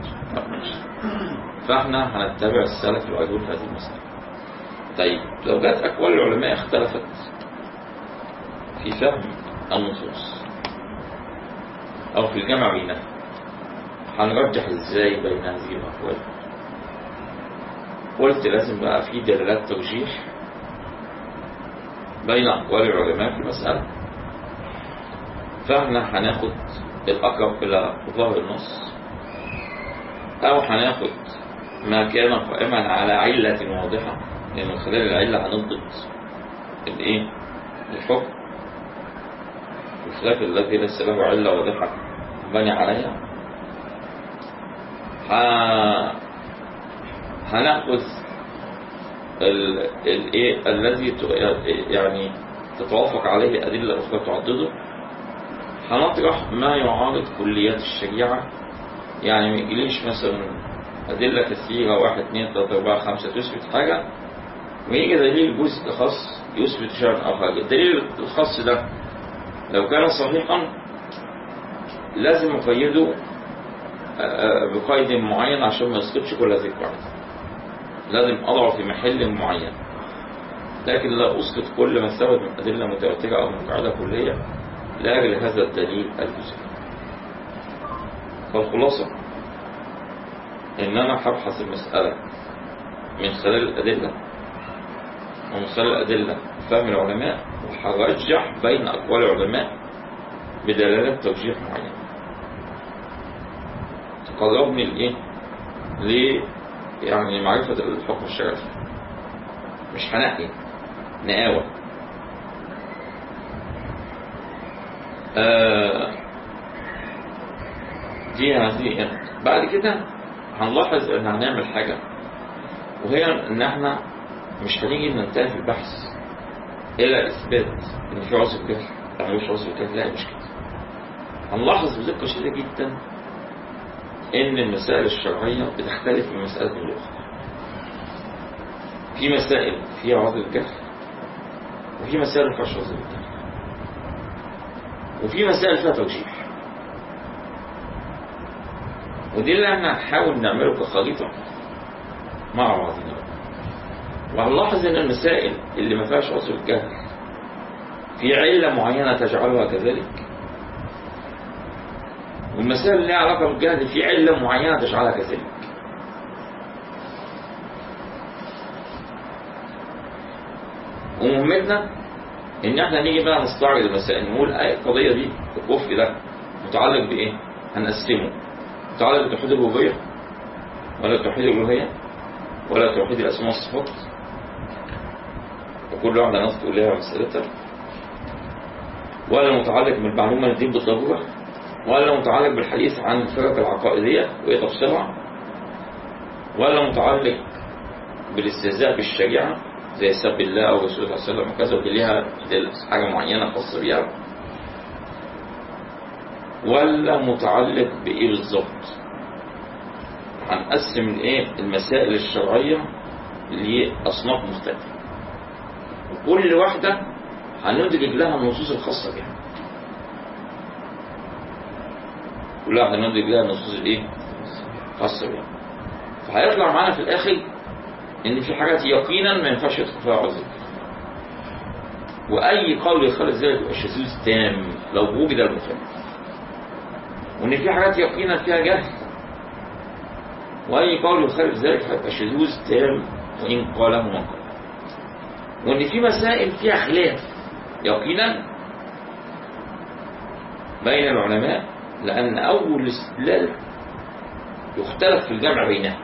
فاحنا هنتبع السلف العدول في هذه المسألة طيب لو جت أقوال العلماء اختلفت في فهم النصوص أو في الجمع بينها هنرجح ازاي بين هذه الأقوال قلت لازم بقى في دلالات ترجيح بين أقوال العلماء في المسألة فاحنا هناخد الأقرب إلى ظاهر النص أو هناخد ما كان قائما على علة واضحة لأن من خلال العلة هنضبط الإيه؟ الحكم الخلاف الذي ليس له علة واضحة بني عليها ه... هناخذ ال... الايه الذي ت... يعني تتوافق عليه أدلة أخرى تعضده هنطرح ما يعارض كليات الشريعة يعني ما يجيليش مثلا أدلة كثيرة واحد اثنين ثلاثة أربعة خمسة تثبت حاجة ويجي دليل جزء خاص يثبت شيئا آخر الدليل الخاص ده لو كان صحيحا لازم أقيده بقيد معين عشان ما يسقطش كل هذه القواعد لازم أضعه في محل معين لكن لا أسقط كل ما ثبت من أدلة متواترة أو من قاعدة كلية لأجل هذا الدليل الجزئي فالخلاصة إن أنا هبحث المسألة من خلال الأدلة ومن خلال الأدلة فهم العلماء وهرجح بين أقوال العلماء بدلالات ترجيح معين تقربني لإيه؟ ل يعني معرفة الحكم الشرعي مش هنقي نقاوة آه دي هذه بعد كده هنلاحظ ان هنعمل حاجة وهي ان احنا مش هنيجي ننتهي في البحث الى اثبات ان في عذر جهل او مش عذر جهل لا مش كده هنلاحظ بدقة شديدة جدا ان المسائل الشرعية بتختلف من مسألة اللغة في مسائل فيها عذر الجهل وفي مسائل ما فيهاش عذر الجهل وفي مسائل فيها توجيه ودي اللي احنا هنحاول نعمله كخريطة مع بعضنا وهنلاحظ ان المسائل اللي ما فيهاش عذر الجهل في علة معينة تجعلها كذلك والمسائل اللي لها علاقة بالجهل في علة معينة تجعلها كذلك ومهمتنا ان احنا نيجي بقى نستعرض المسائل نقول اي القضية دي الكفر ده متعلق بايه هنقسمه متعلق بتوحيد الربوبية ولا توحيد الالوهية ولا توحيد الاسماء والصفات وكل واحدة ناس تقول لها مسألتها ولا متعلق بالمعلومة الدين بالضرورة ولا متعلق بالحديث عن الفرق العقائدية وإيه تفصيلها ولا متعلق بالاستهزاء بالشريعة زي سب الله أو رسول الله صلى الله عليه وسلم وكذا ودي ليها حاجة معينة خاصة بيها ولا متعلق بإيه بالظبط هنقسم الايه المسائل الشرعية لأصناف مختلفة وكل واحدة هندرج لها النصوص الخاصة بها كل واحدة ندرج لها النصوص الايه خاصة بها فهيطلع معانا في الآخر إن في حاجات يقينا ما ينفعش يدخل فيها عذر وأي قول يخالف ذلك يبقى شذوذ تام لو وجد المخالف وإن في حاجات يقينا فيها جهل وأي قول يخالف ذلك هيبقى شذوذ تام وإن قاله من قال وإن في مسائل فيها خلاف يقينا بين العلماء لأن أول استدلال يختلف في الجمع بينها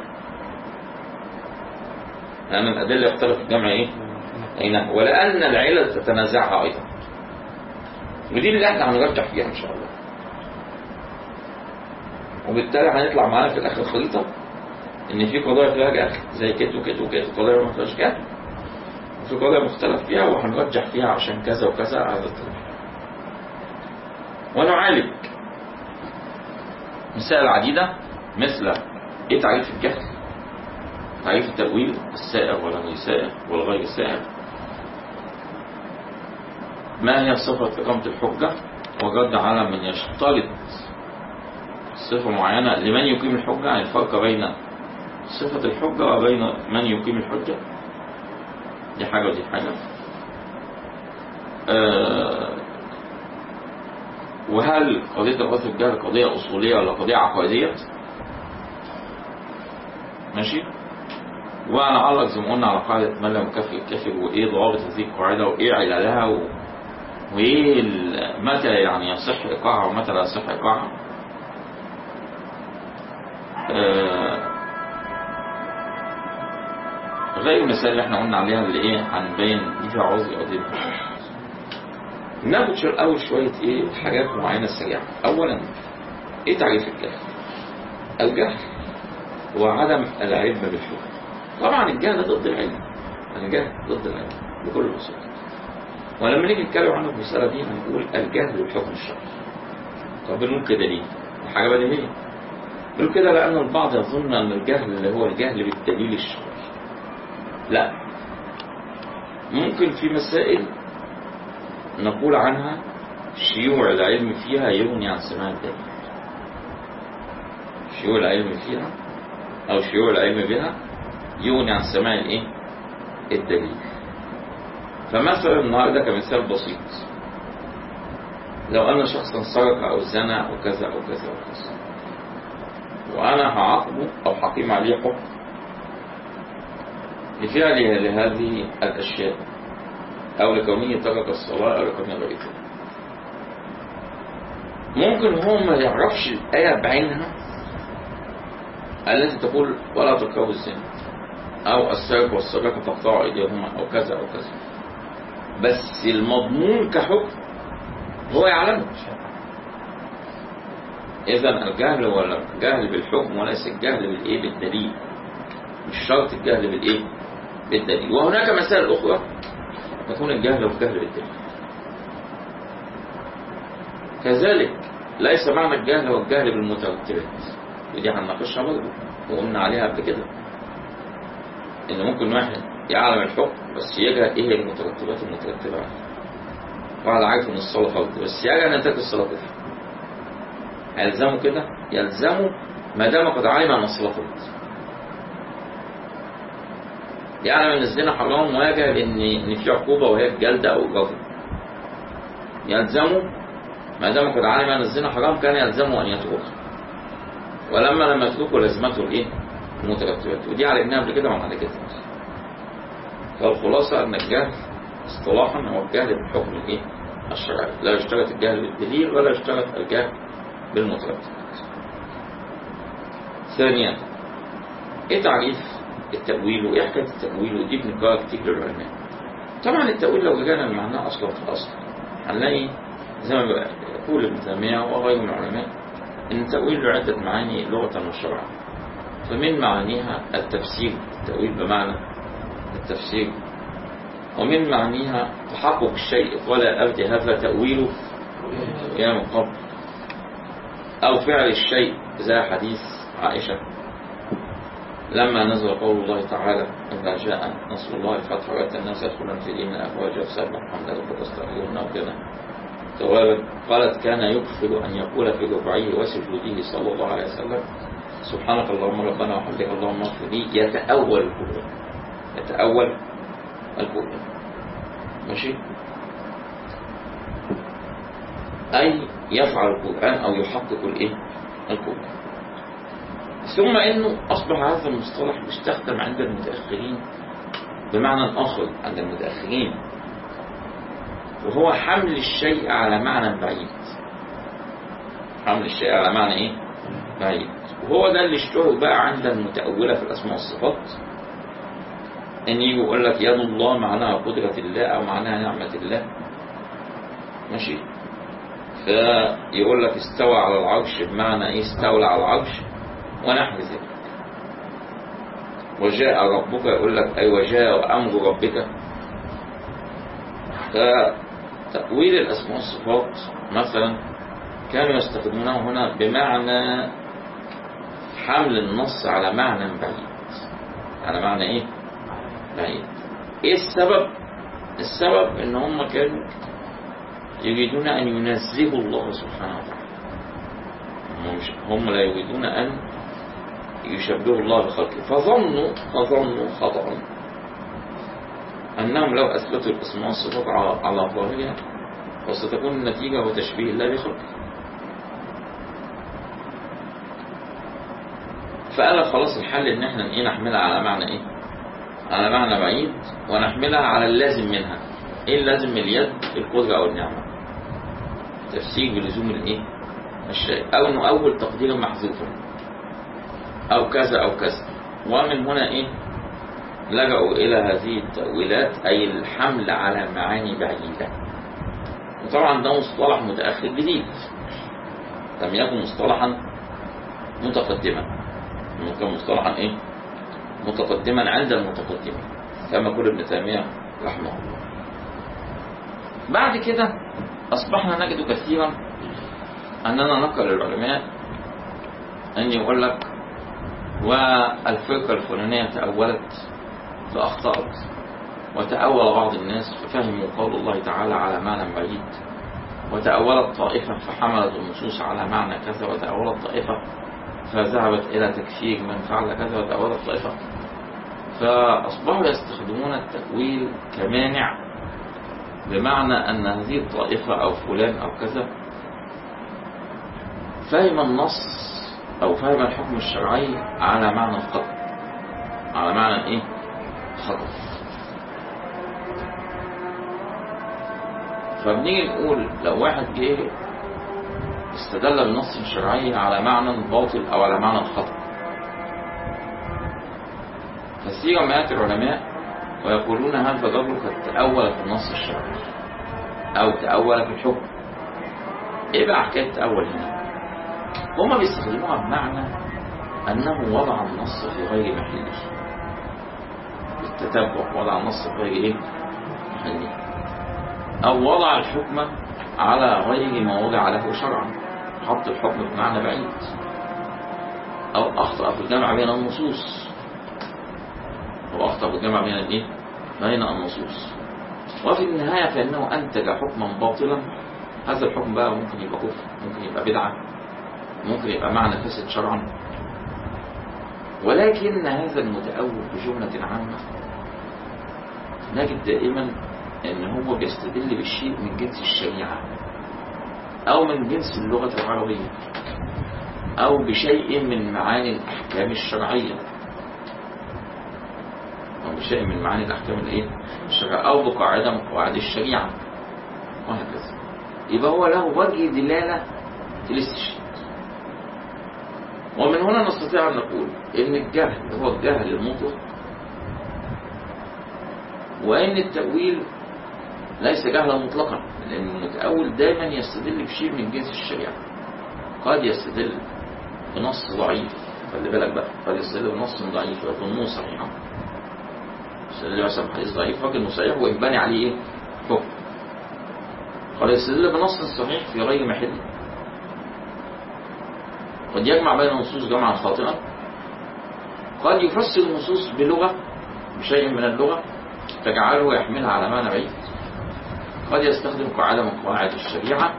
لأن الأدلة يختلف في الجمع إيه؟ بينها ولأن العلل تتنازعها أيضا ودي اللي احنا هنرجح فيها إن شاء الله وبالتالي هنطلع معانا في الآخر خريطة إن في قضايا فيها جهل زي كده وكده وكده قضايا ما فيهاش جهل وفي قضايا مختلف فيها وهنرجح فيها عشان كذا وكذا هذا الكلام ونعالج مسائل عديدة مثل ايه تعريف الجهل تعريف التأويل السائغ ولا غير سائغ والغير سائغ ما هي صفة إقامة الحجة وجد على من يشترط صفة معينة لمن يقيم الحجة يعني الفرق بين صفة الحجة وبين من يقيم الحجة دي حاجة ودي حاجة آه وهل قضية الغث الجهل قضية أصولية ولا قضية عقائدية ماشي ونعلق زي ما قلنا على قاعدة من لم يكفر الكافر وإيه ضوابط هذه القاعدة وإيه علالها و... وإيه ال... متى يعني يصح إيقاعها ومتى لا يصح إيقاعها آه... غير المثال اللي احنا قلنا عليها اللي ايه هنبين دي فيها عذر او دي ناخد شو اول شويه ايه حاجات معينه سريعه اولا ايه تعريف الجهل الجهل هو عدم العلم بالحكم طبعا الجهل ضد العلم الجهل ضد العلم بكل بساطه ولما نيجي نتكلم عنه في المساله دي هنقول الجهل بالحكم الشرعي طب بنقول كده ليه؟ حاجه بديهيه بنقول كده لان البعض يظن ان الجهل اللي هو الجهل بالدليل الشرعي لا ممكن في مسائل نقول عنها شيوع العلم فيها يغني عن سماع الدليل شيوع العلم فيها أو شيوع العلم بها يغني عن سماع الايه الدليل فمثلا النهارده كمثال بسيط لو أن شخصا سرق أو زنى أو كذا أو كذا أو كذا وأنا هعاقبه أو هقيم عليه حكم لفعله لهذه الأشياء أو لكونه ترك الصلاة أو لكونه غير كده ممكن هو ما يعرفش الآية بعينها التي تقول ولا تقربوا الزنا أو السارق والسارقة تقطع أيديهما أو كذا أو كذا بس المضمون كحكم هو يعلمه إذا الجهل هو الجهل بالحكم وليس الجهل بالإيه بالدليل مش شرط الجهل بالإيه بالدليل وهناك مسائل أخرى يكون الجهل هو الجهل بالدليل كذلك ليس معنى الجهل هو الجهل بالمترتبات ودي هنناقشها برضه وقلنا عليها قبل كده ان ممكن واحد يعلم الحكم بس يجهل ايه هي المترتبات المترتبه عليه واحد عارف ان الصلاه فرض بس يجهل ان ترك الصلاه كفر يلزمه كده يلزمه ما دام قد علم ان الصلاه فرض يعلم ان الزنا حرام ويجهل ان ان في عقوبه وهي الجلد او الغضب يلزمه ما دام قد علم ان الزنا حرام كان يلزمه ان يتركه ولما لم يتركه لازمته الايه؟ المترتبات ودي عالجناها قبل كده وعلى كده فالخلاصه ان الجهل اصطلاحا هو الجهل بالحكم الايه؟ الشرعي لا يشترط الجهل بالدليل ولا يشترط الجهل بالمترتبات ثانيا ايه تعريف التأويل وايه حكايه التأويل ودي بنقراها كتير للعلماء طبعا التأويل لو رجعنا معناه اصلا في الاصل هنلاقي زي ما يقول ابن تيميه وغيره من العلماء ان التأويل له عده معاني لغه وشرعا فمن معانيها التفسير التأويل بمعنى التفسير ومن معانيها تحقق الشيء ولا أبدي هذا تأويله يا من قبل أو فعل الشيء زي حديث عائشة لما نزل قول الله تعالى إذا جاء نصر الله الفتح وأتى الناس يدخلون في دين أفواجا فسبح حمد ربك واستغفرون وكذا قالت كان يكفر أن يقول في ربعه وسجوده صلى الله عليه وسلم سبحانك اللهم ربنا وحمدك اللهم اغفر لي يتأول القرآن يتأول القرآن ماشي أي يفعل القرآن أو يحقق الإيه القرآن ثم إنه أصبح هذا المصطلح يستخدم عند المتأخرين بمعنى آخر عند المتأخرين وهو حمل الشيء على معنى بعيد حمل الشيء على معنى إيه بعيد وهو ده اللي اشتهر بقى عند المتأولة في الأسماء والصفات ان يجي يقول لك يد الله معناها قدرة الله او معناها نعمة الله ماشي فيقول لك استوى على العرش بمعنى ايه استولى على العرش ونحو ذلك وجاء ربك يقول لك اي وجاء امر ربك فتأويل الاسماء والصفات مثلا كانوا يستخدمونه هنا بمعنى حمل النص على معنى بعيد على معنى ايه بعيد ايه السبب السبب ان هم كانوا يريدون ان ينزهوا الله سبحانه وتعالى هم, مش هم لا يريدون ان يشبهوا الله بخلقه فظنوا فظنوا خطأ انهم لو اثبتوا الاسماء والصفات على ظاهرها وستكون النتيجة هو تشبيه الله بخلقه فقال خلاص الحل ان احنا ايه نحملها على معنى ايه على معنى بعيد ونحملها على اللازم منها ايه اللازم من اليد القدرة او النعمة تفسير بلزوم الايه الشيء او نؤول تقديرا محذوفا او كذا او كذا ومن هنا ايه لجأوا الى هذه التأويلات اي الحمل على معاني بعيدة وطبعا ده مصطلح متأخر جديد لم يكن مصطلحا متقدما كان مصطلحا ايه متقدما عند المتقدمين كما يقول ابن تيمية رحمه الله بعد كده أصبحنا نجد كثيرا أننا نقرأ للعلماء أن يقول لك والفرقة الفلانية تأولت فأخطأت وتأول بعض الناس ففهموا قول الله تعالى على معنى بعيد وتأولت طائفة فحملت النصوص على معنى كذا وتأولت طائفة فذهبت إلى تكفير من فعل كذا وتأولت طائفة فأصبحوا يستخدمون التأويل كمانع بمعنى أن هذه الطائفة أو فلان أو كذا فهم النص أو فهم الحكم الشرعي على معنى الخطأ على معنى إيه؟ خطأ فبنيجي نقول لو واحد جه استدل بالنص الشرعي على معنى باطل أو على معنى خطأ كثيرا ما يأتي العلماء ويقولون هذا الرجل قد تأول في النص الشرعي أو تأول في الحكم إيه بقى حكاية تأول هنا؟ هما بيستخدموها بمعنى أنه وضع النص في غير محله بالتتبع وضع النص في غير إيه؟ محله أو وضع الحكم على غير ما وضع له شرعا حط الحكم بمعنى بعيد أو أخطأ في الجمع بين النصوص أو أخطأ في الجمع بين الإيه؟ بين النصوص وفي النهاية فإنه أنتج حكما باطلا هذا الحكم بقى ممكن يبقى كفر ممكن يبقى بدعة ممكن يبقى معنى فاسد شرعا ولكن هذا المتأول بجملة عامة نجد دائما ان هو بيستدل بالشيء من جنس الشريعة او من جنس اللغة العربية او بشيء من معاني الاحكام الشرعية او بشيء من معاني الاحكام الايه الشرعية او بقاعدة من قواعد الشريعة وهكذا يبقى هو له وجه دلالة في الاستشهاد ومن هنا نستطيع أن نقول إن الجهل هو الجهل المطلق وإن التأويل ليس جهلا مطلقا لأن المتأول دائما يستدل بشيء من جنس الشريعة قد يستدل بنص ضعيف خلي بالك بقى قد يستدل بنص ضعيف ويظنه صحيحا يستدل مثلا بحديث ضعيف فاكر صحيح وينبني عليه ايه؟ حكم قد يستدل بنص صحيح في غير محله قد يجمع بين النصوص جمعا خاطئا قد يفسر النصوص بلغة بشيء من اللغة تجعله يحملها على معنى بعيد قد يستخدم قاعدة من قواعد الشريعة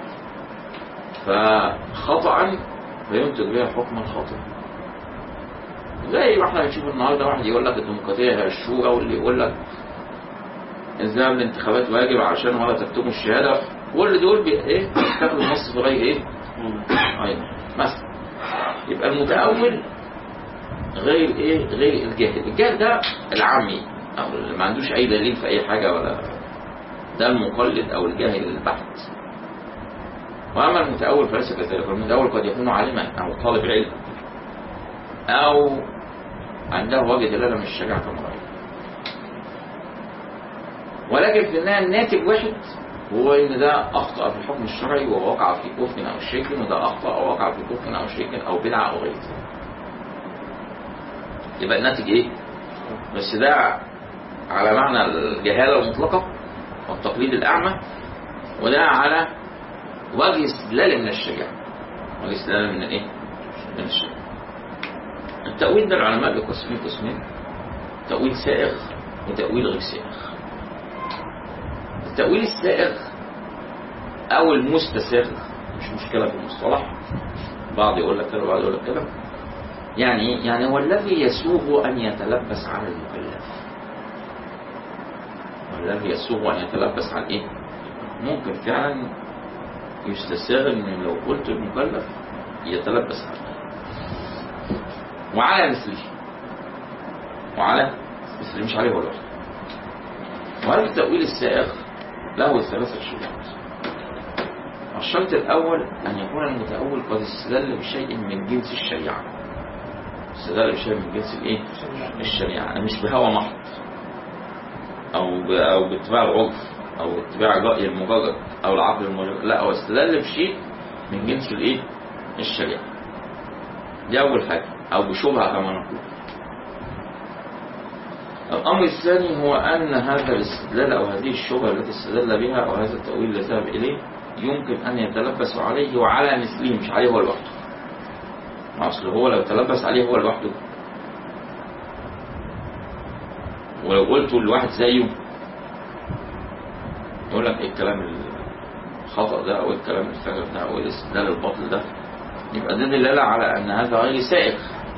فخطأ فينتج بها حكما خاطئا زي ما احنا بنشوف النهارده واحد يقول لك الديمقراطية هي الشورى واللي يقول لك الذهاب الانتخابات واجب عشان ولا تكتموا الشهادة كل دول بي ايه بيستخدموا النص في غير ايه؟ ايوه مثلا يبقى المتأول غير ايه غير الجاهل الجاهل ده العامي او اللي ما عندوش اي دليل في اي حاجة ولا ده المقلد او الجاهل البحت واما المتأول فليس كذلك المتأول قد يكون عالما او طالب علم او عنده وجه دلالة من الشجاعة كما رأيت ولكن في النهاية الناتج واحد هو ان ده اخطأ في الحكم الشرعي ووقع في كفر او شرك وده اخطأ او وقع في كفر او شرك او بدعة او غير ذلك يبقى الناتج ايه بس ده على معنى الجهالة المطلقة والتقليد الاعمى وده على وجه استدلال من الشريعة وجه استدلال من ايه من الشريعة التأويل ده العلماء بيقسمين قسمين تأويل سائغ وتأويل غير سائغ التأويل السائغ أو المستساغ مش مشكلة في المصطلح بعض يقول لك كده وبعض يقول لك كده يعني إيه؟ يعني هو الذي يسوغ أن يتلبس على المكلف والذي يسوغ أن يتلبس على إيه؟ ممكن فعلا يستساغ إن لو قلت المكلف يتلبس عليه وعلى مثله وعلى مثله مش عليه ولا وهذا التأويل السائغ له ثلاثة شروط الشرط الأول أن يكون المتأول قد استدل بشيء من جنس الشريعة استدل بشيء من جنس الإيه؟ الشريعة مش بهوى محض أو ب... أو باتباع العرف أو باتباع الرأي المجرد أو العقل المجرد لا هو استدل بشيء من جنس الإيه؟ الشريعة دي أول حاجة أو بشبهة كما نقول الأمر الثاني هو أن هذا الاستدلال أو هذه الشبهة التي استدل بها أو هذا التأويل الذي ذهب إليه يمكن أن يتلبس عليه وعلى مثله مش عليه هو لوحده ما أصل هو لو تلبس عليه هو لوحده ولو قلت لواحد زيه يقول لك ايه الكلام الخطأ ده او ايه الكلام الفجر ده او ايه الاستدلال الباطل ده يبقى ده دلالة على ان هذا غير سائغ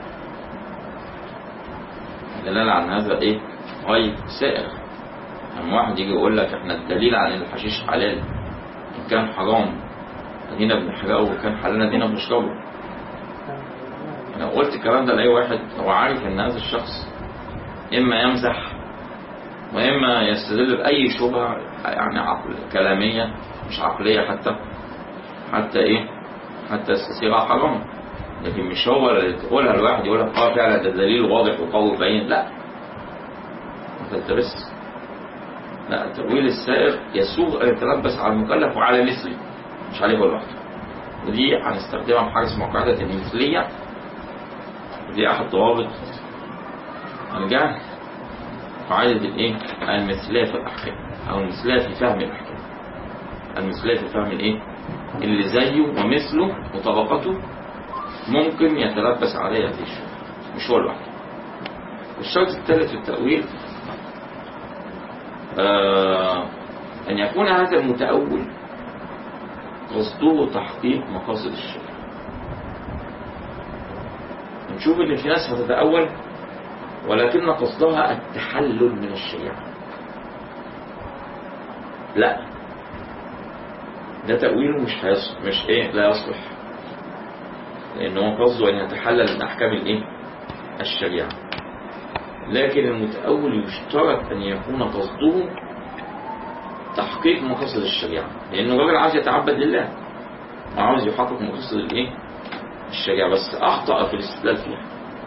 دلالة على ان هذا ايه غير سائغ لما واحد يجي يقول لك احنا الدليل على ان الحشيش حلال ان كان حرام ادينا بنحرقه وكان حلال ادينا بنشربه لو قلت الكلام ده لاي واحد هو عارف ان هذا الشخص اما يمزح واما يستدل باي شبهه يعني عقل كلاميه مش عقليه حتى حتى ايه حتى يستسيغها حرام لكن مش هو اللي تقولها الواحد يقول لك اه فعلا ده دليل واضح وقوي وبين لا هتلتبس لا التأويل السائغ يسوغ أن يتلبس على المكلف وعلى مثله مش عليه هو لوحده ودي هنستخدمها في حاجة اسمها قاعدة المثلية دي أحد ضوابط الجهل قاعدة الإيه؟ المثلية في الأحكام أو المثلية في فهم الأحكام المثلية في فهم الإيه؟ اللي زيه ومثله وطبقته ممكن يتلبس عليه هذه الشروط مش هو لوحده الشرط الثالث في التأويل آه أن يكون هذا المتأول قصده تحقيق مقاصد الشرع نشوف ان في ناس هتتأول ولكن قصدها التحلل من الشريعة لا ده تأويله مش هيص... مش ايه لا يصلح لأنه قصده أن يتحلل من أحكام الايه الشريعة لكن المتأول يشترط أن يكون قصده تحقيق مقاصد الشريعة لأنه الراجل عاوز يتعبد لله وعاوز يحقق مقاصد الايه الشريعة بس أخطأ في الاستدلال فيها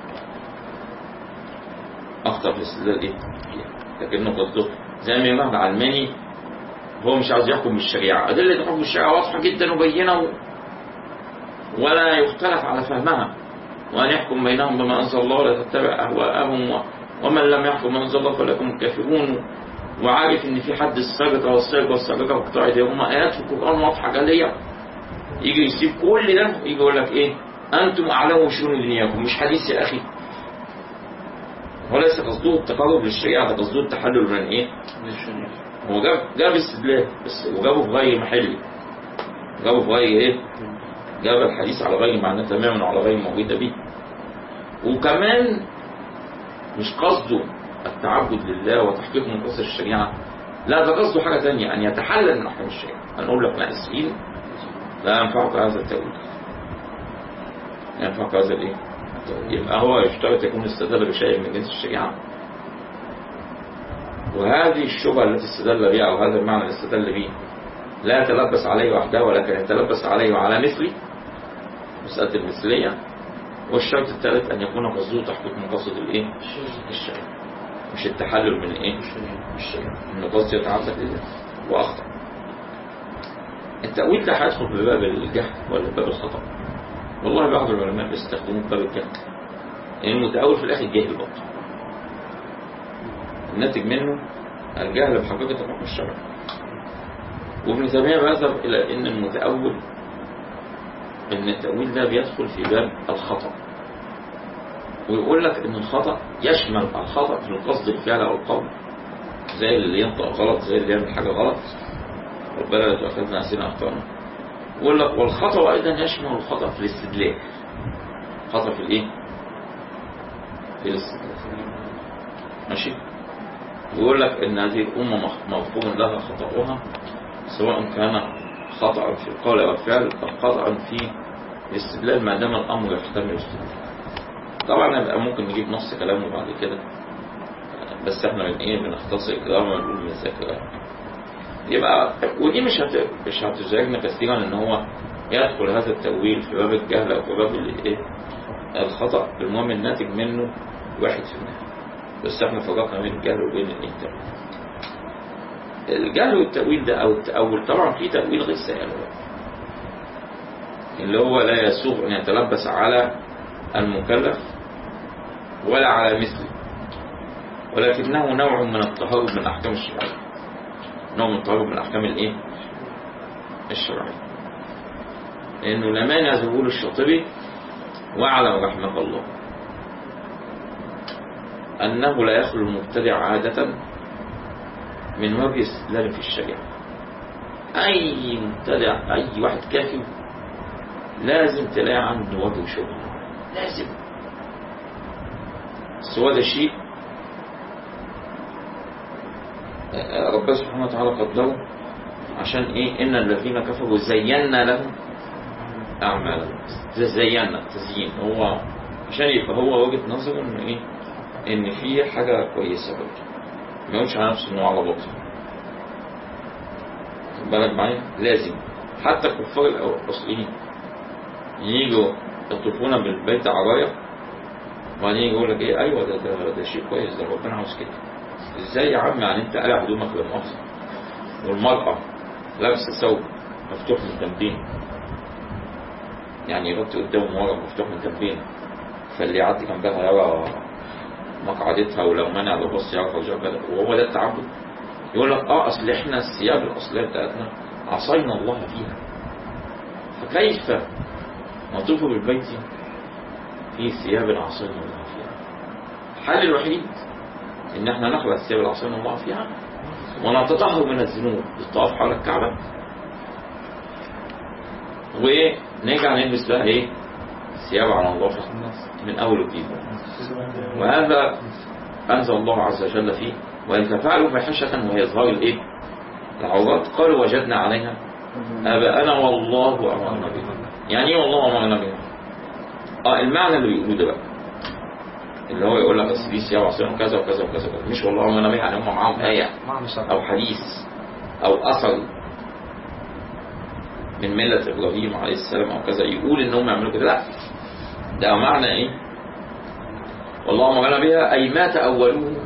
أخطأ في الاستدلال إيه؟ فيها لكنه قصده زي ما يمهد علماني هو مش عاوز يحكم بالشريعة أدلة حكم الشريعة واضحة جدا وبينة و... ولا يختلف على فهمها وأن يحكم بينهم بما أنزل الله ولا تتبع أهواءهم و... ومن لم يحكم بما أنزل الله فليكن كافرون وعارف إن في حد السابقة والسابقة والسابقة وقطاع هما آيات في القرآن واضحة جلية يجي يسيب كل ده يجي يقول لك إيه أنتم أعلموا بشؤون دنياكم مش حديث يا أخي وليس قصده التقرب للشريعة ده قصده التحلل من إيه هو جاب جاب استدلال بس وجابه في غير محله جابه في غير ايه جاب الحديث على غير معناه تماما وعلى غير موجودة به وكمان مش قصده التعبد لله وتحقيق مقاصد الشريعة لا ده قصده حاجة تانية أن يتحلل من أحكام الشريعة هنقول لك لا اسفين لا ينفعك هذا التأويل ينفعك هذا الايه يبقى هو يشترط يكون استدل بشيء من جنس الشريعة وهذه الشبهة التي استدل بها أو هذا المعنى اللي استدل به لا يتلبس عليه وحده ولكن يتلبس عليه وعلى مثله مسألة المثلية والشرط الثالث أن يكون قصده تحقيق مقاصد الإيه؟ الشرع مش التحلل من إيه؟ الشرع إن قصد يتعبد لله وأخطأ التأويل ده هيدخل في باب الجهل ولا باب الخطأ والله بعض العلماء بيستخدموه في باب الجهل لأن المتأول في الآخر جاهل برضه الناتج منه الجهل بحقيقة الحكم الشرعي وابن تيمية بيذهب إلى أن المتأول أن التأويل ده بيدخل في باب الخطأ ويقول لك أن الخطأ يشمل الخطأ في القصد الفعل أو القول زي اللي ينطق غلط زي اللي يعمل حاجة غلط ربنا لا تؤاخذنا نسينا أخطأنا يقول لك والخطأ أيضا يشمل الخطأ في الاستدلال خطأ في الإيه؟ في الاستدلال ماشي يقول لك ان هذه الأمة مغفور لها خطأها سواء كان خطأ في القول أو الفعل أو خطأ في الاستدلال ما دام الأمر يحتمل الاستدلال طبعا يبقى ممكن نجيب نص كلامه بعد كده بس احنا من ايه بنختصر كلامه ونقول من ذاكرة يبقى ودي مش هت... مش هتزعجنا كثيرا ان هو يدخل هذا التأويل في باب الجهل او في باب الايه الخطأ المهم الناتج منه واحد في المية بس احنا فرقنا بين الجهل وبين التأويل الجهل والتأويل ده او التأول طبعا في تأويل غير سائل اللي هو لا يسوغ ان يتلبس على المكلف ولا على مثله ولكنه نوع من التهرب من الاحكام الشرعيه نوع من التهرب من الاحكام الايه الشرعيه لانه لا مانع ظهور الشاطبي واعلم رحمه الله أنه لا يخلو المبتدع عادة من وجه استدلال في الشريعة أي مبتدع أي واحد كافر لازم تلاقي عنده وجه شبهة لازم سواء ده شيء ربنا سبحانه وتعالى قدره عشان ايه ان الذين كفروا زينا لهم اعمالهم زينا تزيين هو عشان يبقى هو وجهه نظره انه ايه ان في حاجة كويسة برضه ما يقولش على نفسه انه على بطل خد بالك معايا لازم حتى الكفار الاصليين يجوا يطوفون بالبيت عرايا وبعدين يجي يقول لك ايه ايوه ده, ده, ده شيء كويس ده ربنا عاوز كده ازاي يا عم يعني انت قلع هدومك للمؤاخذة والمرأة لابسة ثوب مفتوح من جنبين يعني يغطي قدامه ورا مفتوح من جنبين فاللي يعدي جنبها يرى مقعدتها ولو منع لو بص يعرف وجهها كده وهو ده التعبد يقول لك اه اصل احنا الثياب الاصليه بتاعتنا عصينا الله فيها فكيف نطوف بالبيت في ثياب عصينا الله فيها الحل الوحيد ان احنا نخلع الثياب اللي عصينا الله فيها ونتطهر من الذنوب بالطواف حول الكعبه ونرجع نلبس بقى ايه ثياب على الله من اول وجديد وهذا انزل الله عز وجل فيه وان تفعلوا فاحشه وهي اظهار الايه العورات قالوا وجدنا عليها اباءنا والله امرنا بها يعني ايه والله امرنا بها اه المعنى اللي بيقولوه ده بقى اللي هو يقول لك اصل دي ثياب عصيهم كذا وكذا وكذا وكذا مش والله امرنا بها يعني هم معاهم ايه معنى شرعي او حديث او اثر من ملة ابراهيم عليه السلام او كذا يقول ان هم يعملوا كده لا ده معنى ايه والله امرنا بها اي ما تاولوه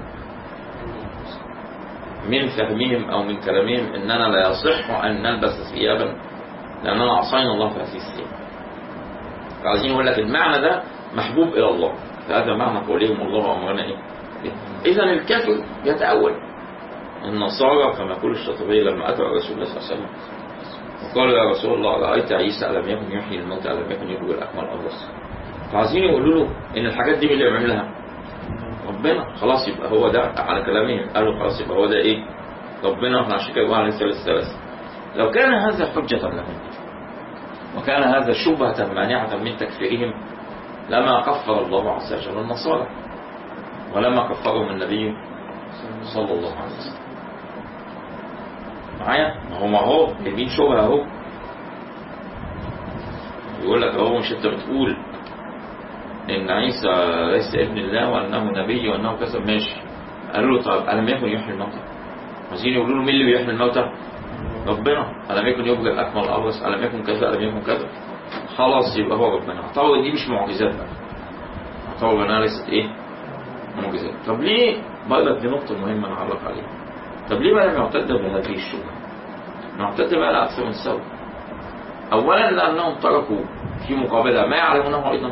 من فهمهم او من كلامهم اننا لا يصح ان نلبس ثيابا لاننا عصينا الله في هذه الثياب فعايزين يقول لك المعنى ده محبوب الى الله فهذا معنى قولهم والله امرنا ايه اذا الكافر يتاول النصارى كما يقول الشاطبي لما اتوا رسول الله صلى الله عليه وسلم وقالوا يا رسول الله رايت عيسى الم يكن يحيي الموتى الم يكن يبرئ الاكمل الابرص فعايزين يقولوا له ان الحاجات دي مين اللي بيعملها ربنا خلاص يبقى هو ده على كلامهم قالوا خلاص يبقى هو ده ايه ربنا احنا عشان كده بنقول عليه الثالث الثلاث لو كان هذا حجة لهم وكان هذا شبهة مانعة من تكفيرهم لما كفر الله عز وجل النصارى ولما كفرهم النبي صلى الله عليه وسلم معايا ما هو ما هو جايبين شبهة اهو يقول لك اهو مش انت بتقول ان عيسى ليس ابن الله وانه نبي وانه كذا ماشي قالوا له طب الم يكن يحيي الموتى عايزين يقولوا له مين اللي بيحيي الموتى ربنا الم يكن يبرئ الاكمل الابرص الم يكن كذا الم يكن كذا خلاص يبقى هو ربنا اعتبر دي مش معجزات بقى اعتبر انها ليست ايه معجزات طب ليه برضك دي نقطه مهمه نعلق عليها طب ليه بقى نعتد بهذه الشبهه نعتد بقى لاكثر من سبب اولا لانهم تركوا في مقابلها ما يعلمونه ايضا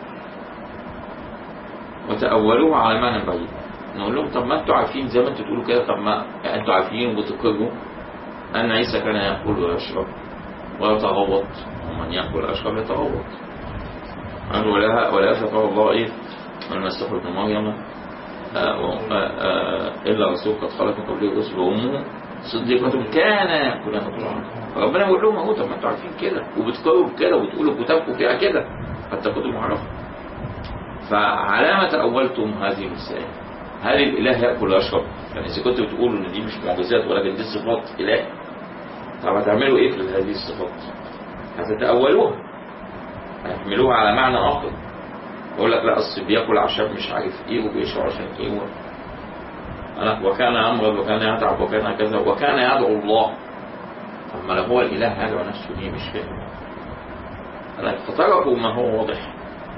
وتأولوه على معنى بعيد نقول لهم طب ما انتوا عارفين زي ما انتوا تقولوا كده طب ما انتوا عارفين وبتقروا ان عيسى كان ياكل ويشرب ويتغوط ومن ياكل ويشرب يتغوط قال ولا ولا ذكر الله ايه المسيح ابن مريم آه، و- آه، آه، الا رسول قد خلت من قبله الرسل وامه صديقة كان ياكلان الطعام ربنا بيقول لهم اهو طب ما انتوا عارفين كده وبتقروا بكده وبتقولوا كتابكم فيها كده حتى كتب معرفه فعلى ما تأولتم هذه المسائل هل الإله يأكل ويشرب؟ يعني إذا كنتوا بتقولوا إن دي مش معجزات ولكن دي صفات إله طب هتعملوا إيه في هذه الصفات؟ هتتأولوها هتحملوها على معنى آخر يقول لك لا أصل بياكل أعشاب مش عارف إيه وبيشرب عشان إيه و... أنا وكان أمرض وكان يتعب وكان كذا وكان يدعو الله طب ما لو هو الإله يدعو نفسه ليه مش فاهم أنا فتركوا ما هو واضح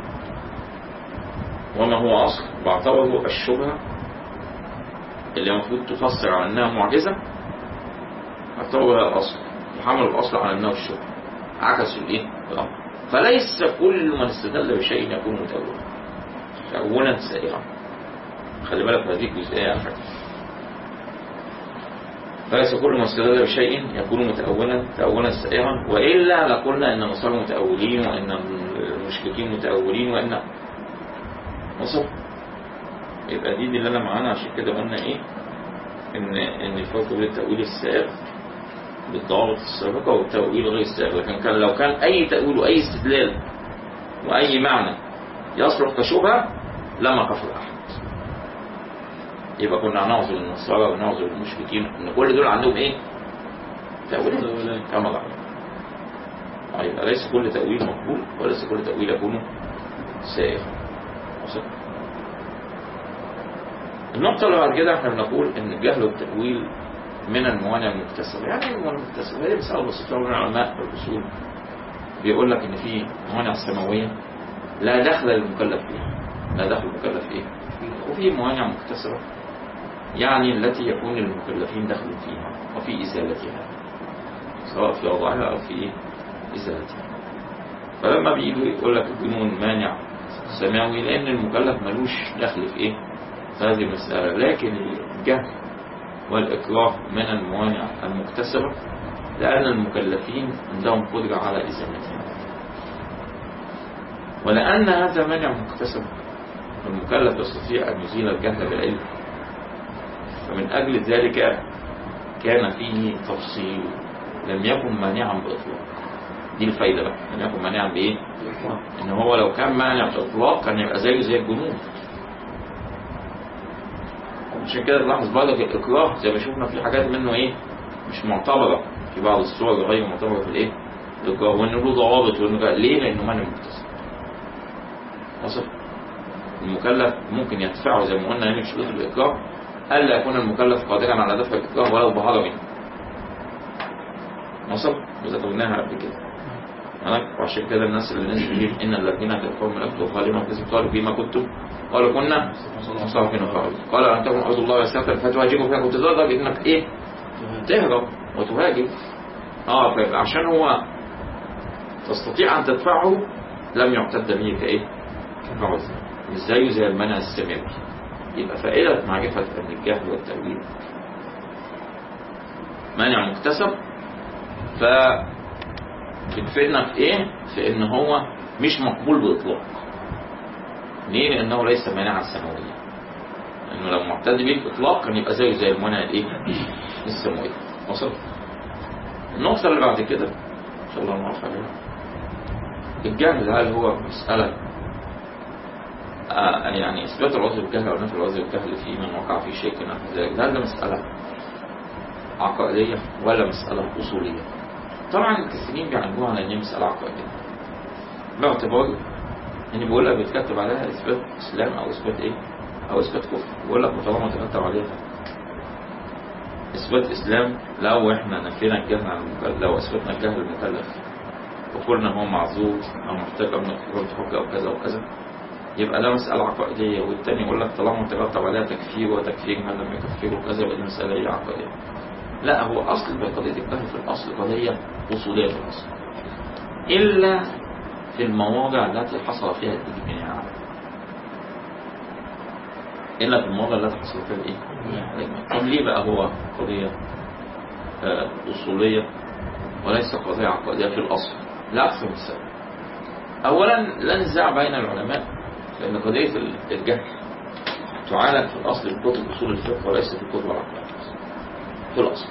وما هو أصل واعتبروا الشبهة اللي المفروض تفسر على أنها معجزة اعتبروا الأصل وحملوا الأصل على أنه الشبهة عكسوا الإيه؟ الأمر فليس كل من استدل بشيء يكون متأولا تأولا سائغا خلي بالك هذه الجزئية يا حاج فليس كل من استدل بشيء يكون متأولا تأولا سائغا وإلا لقلنا إن النصارى متأولين وإن المشركين متأولين وإن وصل يبقى دي, دي اللي انا معانا عشان كده قلنا ايه ان ان الفرق بين التأويل السائغ بالضوابط السابقة والتأويل غير السائغ لكن كان لو كان اي تأويل واي استدلال واي معنى يصلح كشبهة لما كفر احد يبقى كنا هنعذر النصارى ونعذر المشركين ان كل دول عندهم ايه تأويل كما ذكر يبقى ليس كل تأويل مقبول وليس كل تأويل يكون سائغا وصل. النقطة اللي بعد كده احنا بنقول ان الجهل والتأويل من الموانع المكتسبة يعني الموانع المكتسبة هي بسبب بسيطة من علماء الأصول بيقول لك ان في موانع سماوية لا دخل للمكلف فيها لا دخل المكلف فيها وفي موانع مكتسبة يعني التي يكون المكلفين دخلوا فيها وفي إزالتها سواء في وضعها أو في إزالتها فلما بيجي يقول لك الجنون مانع سماوي لأن المكلف ملوش دخل في إيه في هذه المسألة لكن الجهل والإكراه من الموانع المكتسبة لأن المكلفين عندهم قدرة على إزالتها ولأن هذا مانع مكتسب المكلف يستطيع أن يزيل الجهل بالعلم فمن أجل ذلك كان فيه تفصيل لم يكن مانعا بإطلاق دي الفايدة بقى لم يكن مانعا بإيه؟ إن هو لو كان مانع بإطلاق كان يبقى زيه زي الجنون عشان كده تلاحظ برضك الإكراه زي ما شفنا في حاجات منه إيه؟ مش معتبرة في بعض الصور غير معتبرة في الإيه؟ الإكراه وإنه له ضوابط وإنه ليه؟ لأنه مانع مكتسب وصف المكلف ممكن يدفعه زي ما قلنا من شروط الإكراه ألا يكون المكلف قادرا على دفع الإكراه ولو بهرم وصل وذكرناها قبل كده أنا وعشان كده الناس اللي نزل بيهم إن الذين كفروا من أكتب خالما كذب قالوا فيما كنتم قالوا كنا مصرفين خارج قال أن تكون أرض الله واسعة فتهاجروا فيها كنت تقدر إنك إيه تهرب وتهاجر اه فعشان هو تستطيع أن تدفعه لم يعتد به كإيه كعذر مش زيه زي المنع السماوي يبقى فائدة معرفة أن الجهل والتأويل مانع مكتسب ف بتفيدنا في ايه؟ في ان هو مش مقبول باطلاق. ليه؟ لانه ليس مانعا سماويا. لانه لو معتد به باطلاق كان يبقى زيه زي المانع الايه؟ السماوي. وصل؟ النقطة اللي بعد كده ان شاء الله نعرف عليها. الجهل هل هو مسألة آه يعني اثبات العذر بالجهل او نفي العذر بالجهل في من وقع في شيء نحو ذلك هل ده مسألة عقائدية ولا مسألة أصولية؟ طبعا الكثيرين بيعالجوها على ان هي مسألة عقائدية باعتبار ان بيقول لك بيتكتب عليها اثبات اسلام او اثبات ايه؟ او اثبات كفر بيقول لك طالما تكتب عليها اثبات اسلام لو احنا نفينا الجهل عن المكلف لو اثبتنا الجهل المكلف وقلنا هو معذور او محتاج من الخروج حجه او كذا وكذا يبقى ده مسألة عقائدية والتاني يقول لك طالما ترتب عليها تكفير وتكفير من لم يكفره كذا يبقى دي مسألة ايه عقائدية لا هو أصل قضية الجهل في الأصل قضية أصولية في الأصل إلا في المواضع التي حصل فيها الإجماع إلا في المواضع التي حصل فيها الإيه؟ الإجماع طب ليه بقى هو قضية آه، أصولية وليس قضية عقائدية في الأصل لا أكثر من السبب أولا لا نزاع بين العلماء لأن قضية الجهل تعالج في الأصل في كتب أصول الفقه وليس في كتب العقائد في الأصل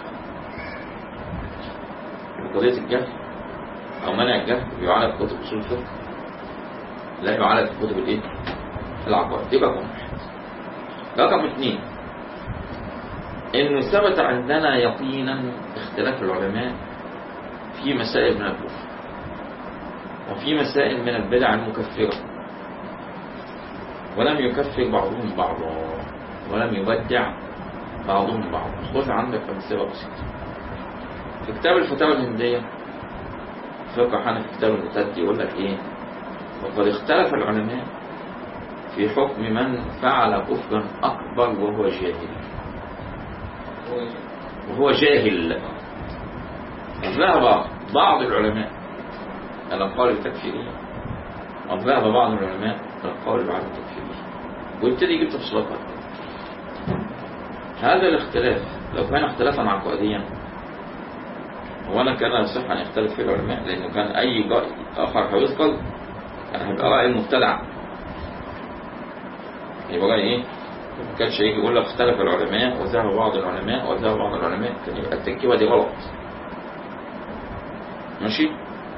قضية الجهل أو منع الجهل بيعالج في كتب أصول الفقه لا يعالج في كتب الإيه؟ العقائد دي رقم واحد رقم اثنين إنه ثبت عندنا يقينا اختلاف العلماء في مسائل من الكفر وفي مسائل من البدع المكفرة ولم يكفر بعضهم بعضا ولم يبدع بعضهم بعضا خذ عندك أمثلة بسيطة في كتاب الفتاوى الهندية فقه حنفي كتاب المتد يقول لك إيه وقد اختلف العلماء في حكم من فعل كفرا أكبر وهو جاهل وهو جاهل ذهب بعض العلماء إلى القول بتكفيره وذهب بعض العلماء إلى القول بعدم تكفيره ويبتدي يجيب تفصيلات أكثر هذا الاختلاف لو كان اختلافا عقائديا وانا كان يصح ان يختلف فيه العلماء لانه كان اي رأي اخر هيذكر كان هيبقى راي المبتدع يبقى راي ايه؟ ما كانش يجي يقول لك اختلف العلماء وذهب بعض العلماء وذهب بعض العلماء كان يبقى التركيبه دي غلط ماشي؟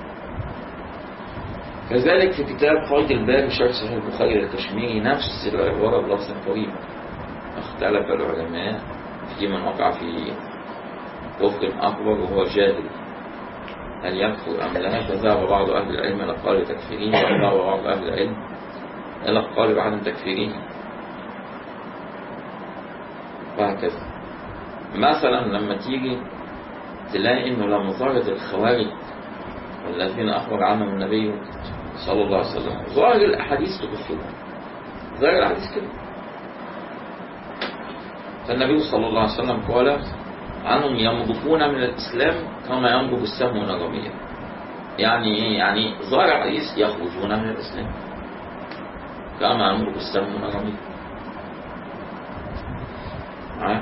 كذلك في كتاب فايد الباب شرح صحيح البخاري للكشميري نفس العباره بلفظ قريب اختلف العلماء في من وقع في كفر أكبر وهو جاهل هل يكفر أم لا فذهب بعض أهل العلم إلى القول تكفيره وذهب بعض أهل العلم إلى القول بعدم تكفيره وهكذا مثلا لما تيجي تلاقي إنه لما ظهرت الخوارج والذين أخبر عنهم النبي صلى الله عليه وسلم ظاهر الأحاديث تكفرهم ظاهر الأحاديث كده فالنبي صلى الله عليه وسلم قال عنهم ينضفون من الإسلام كما ينضف السهم من الرمية يعني إيه؟ يعني ظاهر الحديث يخرجون من الإسلام كما ينضف السهم من الرمية معايا؟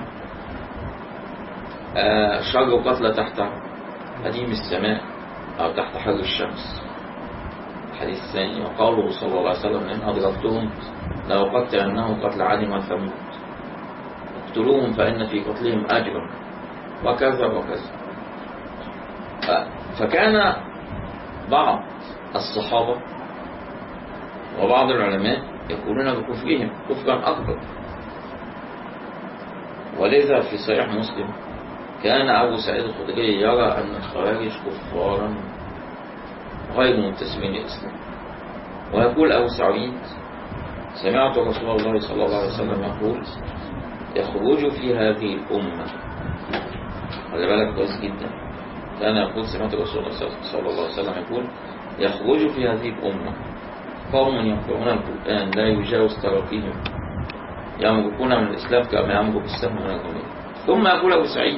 آه، شر قتل تحت هديم السماء أو تحت حر الشمس الحديث الثاني وقوله صلى الله عليه وسلم إن أدركتهم لأقتلنهم قتل عاد وثمود اقتلوهم فإن في قتلهم أجرا وكذا وكذا ف- فكان بعض الصحابة وبعض العلماء يقولون بكفرهم كفرا أكبر ولذا في صحيح مسلم كان أبو سعيد الخدري يرى أن الخوارج كفارا غير منتسبين للإسلام ويقول أبو سعيد سمعت رسول الله صلى الله عليه وسلم يقول يخرج في هذه الأمة خلي بالك كويس جدا كان يقول سمعت رسول الله صلى الله عليه وسلم يقول يخرج في هذه الأمة قوم يقرؤون القرآن لا يجاوز تراقيهم يمرقون من الإسلام كما يمرق السهم من الرمية ثم يقول أبو سعيد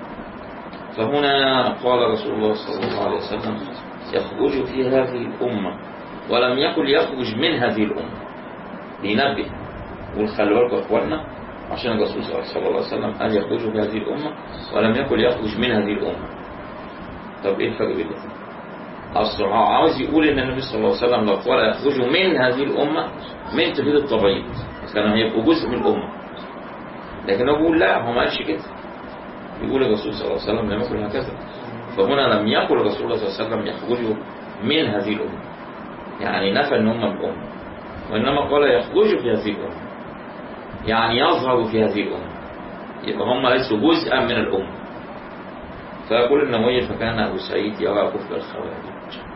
فهنا قال رسول الله صلى الله عليه وسلم يخرج في هذه الأمة ولم يقل يخرج من هذه الأمة بينبه يقول خلي بالكم يا اخوانا عشان الرسول صلى الله عليه وسلم قال يخرج في هذه الأمة ولم يقل يخرج من هذه الأمة طب ايه الفرق بين الاثنين؟ أصل هو عاوز يقول ان النبي صلى الله عليه وسلم لو قال يخرج من هذه الأمة من تفيد التبعيض كانوا هيبقوا جزء من الأمة لكن هو بيقول لا هو ما قالش كده يقول الرسول صلى الله عليه وسلم لم يقل هكذا فهنا لم يقل الرسول صلى الله عليه وسلم يخرجوا من هذه الأمة يعني نفى ان هم الأمة وإنما قال يخرج في هذه الأمة يعني يظهر في هذه الأمة يبقى هم ليسوا جزءا من الأمة فيقول النووي فكان أبو سعيد يرى كفر الخوارج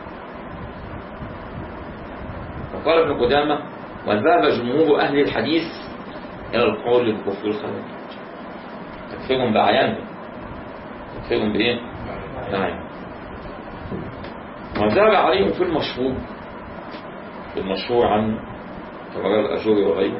وقال ابن قدامة وذهب جمهور أهل الحديث إلى القول بكفر الخوارج تكفرهم بأعيانهم تكفرهم بإيه؟ بأعيانهم وذهب عليهم في المشهور في المشهور عن كمال الأجوري وغيره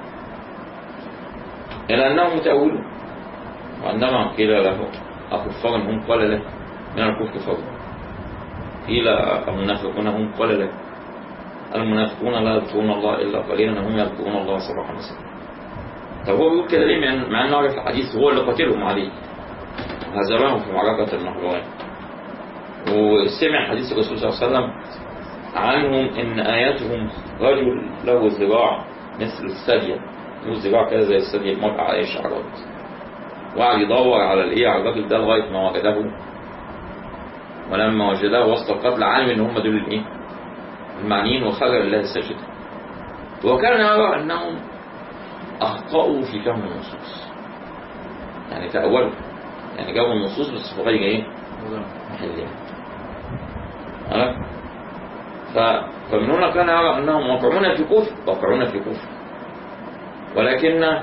إلى أنهم متأولون وأنما قيل له أكفار هم قال له من الكفر فرض قيل المنافقون هم قال له المنافقون لا يذكرون الله إلا قليلا هم يذكرون الله صباحا ومساء طب هو بيقول كده ليه مع- مع انه عارف الحديث هو اللي قتلهم عليه هزمهم في معركة النهروان وسمع حديث الرسول صلى الله عليه وسلم عنهم ان اياتهم رجل له ذراع مثل الثدية له ذراع كده زي الثدية المرأة عليه شعرات وقعد يدور على الايه على الراجل ده لغايه ما وجده ولما وجده وسط القتل علم ان هم دول الايه المعنيين وخرج لله ساجدا وكان يرى انهم اخطاوا في فهم النصوص يعني تاولوا يعني جابوا النصوص بس في غير ايه محلها عرفت؟ ف... فمن هنا كان يرى انهم واقعون في كفر واقعون في كفر ولكن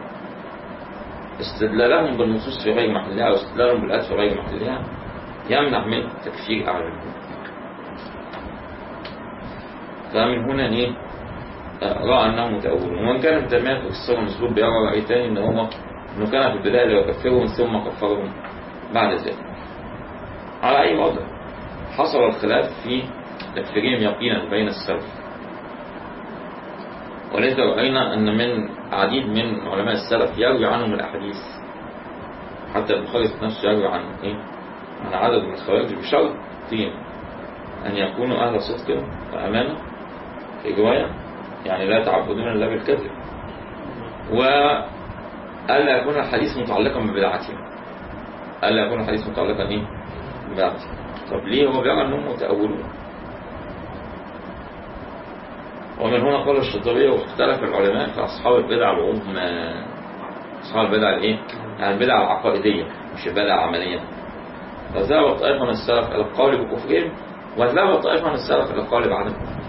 استدلالهم بالنصوص في غير محلها واستدلالهم بالآيات في غير محلها يمنع من تكفير أعلى الكفر فمن هنا ايه آه، رأى أنهم متأولون وإن كان ابن تيمية في الصورة المسلوب بيرى رأي تاني إن هو إنه كان في البداية ليكفرهم ثم كفرهم بعد ذلك على أي وضع حصل الخلاف في تكفيرهم يقينا بين السلف ولذا رأينا أن من عديد من علماء السلف يروي عنهم الأحاديث حتى البخاري نفسه يروي عن إيه؟ عن عدد من الخوارج بشرطين أن يكونوا أهل صدق وأمانة في رواية يعني لا يتعبدون إلا بالكذب وألا يكون الحديث متعلقا ببدعتهم ألا يكون الحديث متعلقا إيه؟ ببدعتهم طب ليه هو بيرى أنهم متأولون ومن هنا قال الشاطبية واختلف العلماء في أصحاب البدع العظمى أصحاب البدع الإيه؟ يعني البدع العقائدية مش البدع العملية فذهب طائفة من السلف إلى القول بكفرهم وذهب طائفة من السلف إلى القول بعدم كفرهم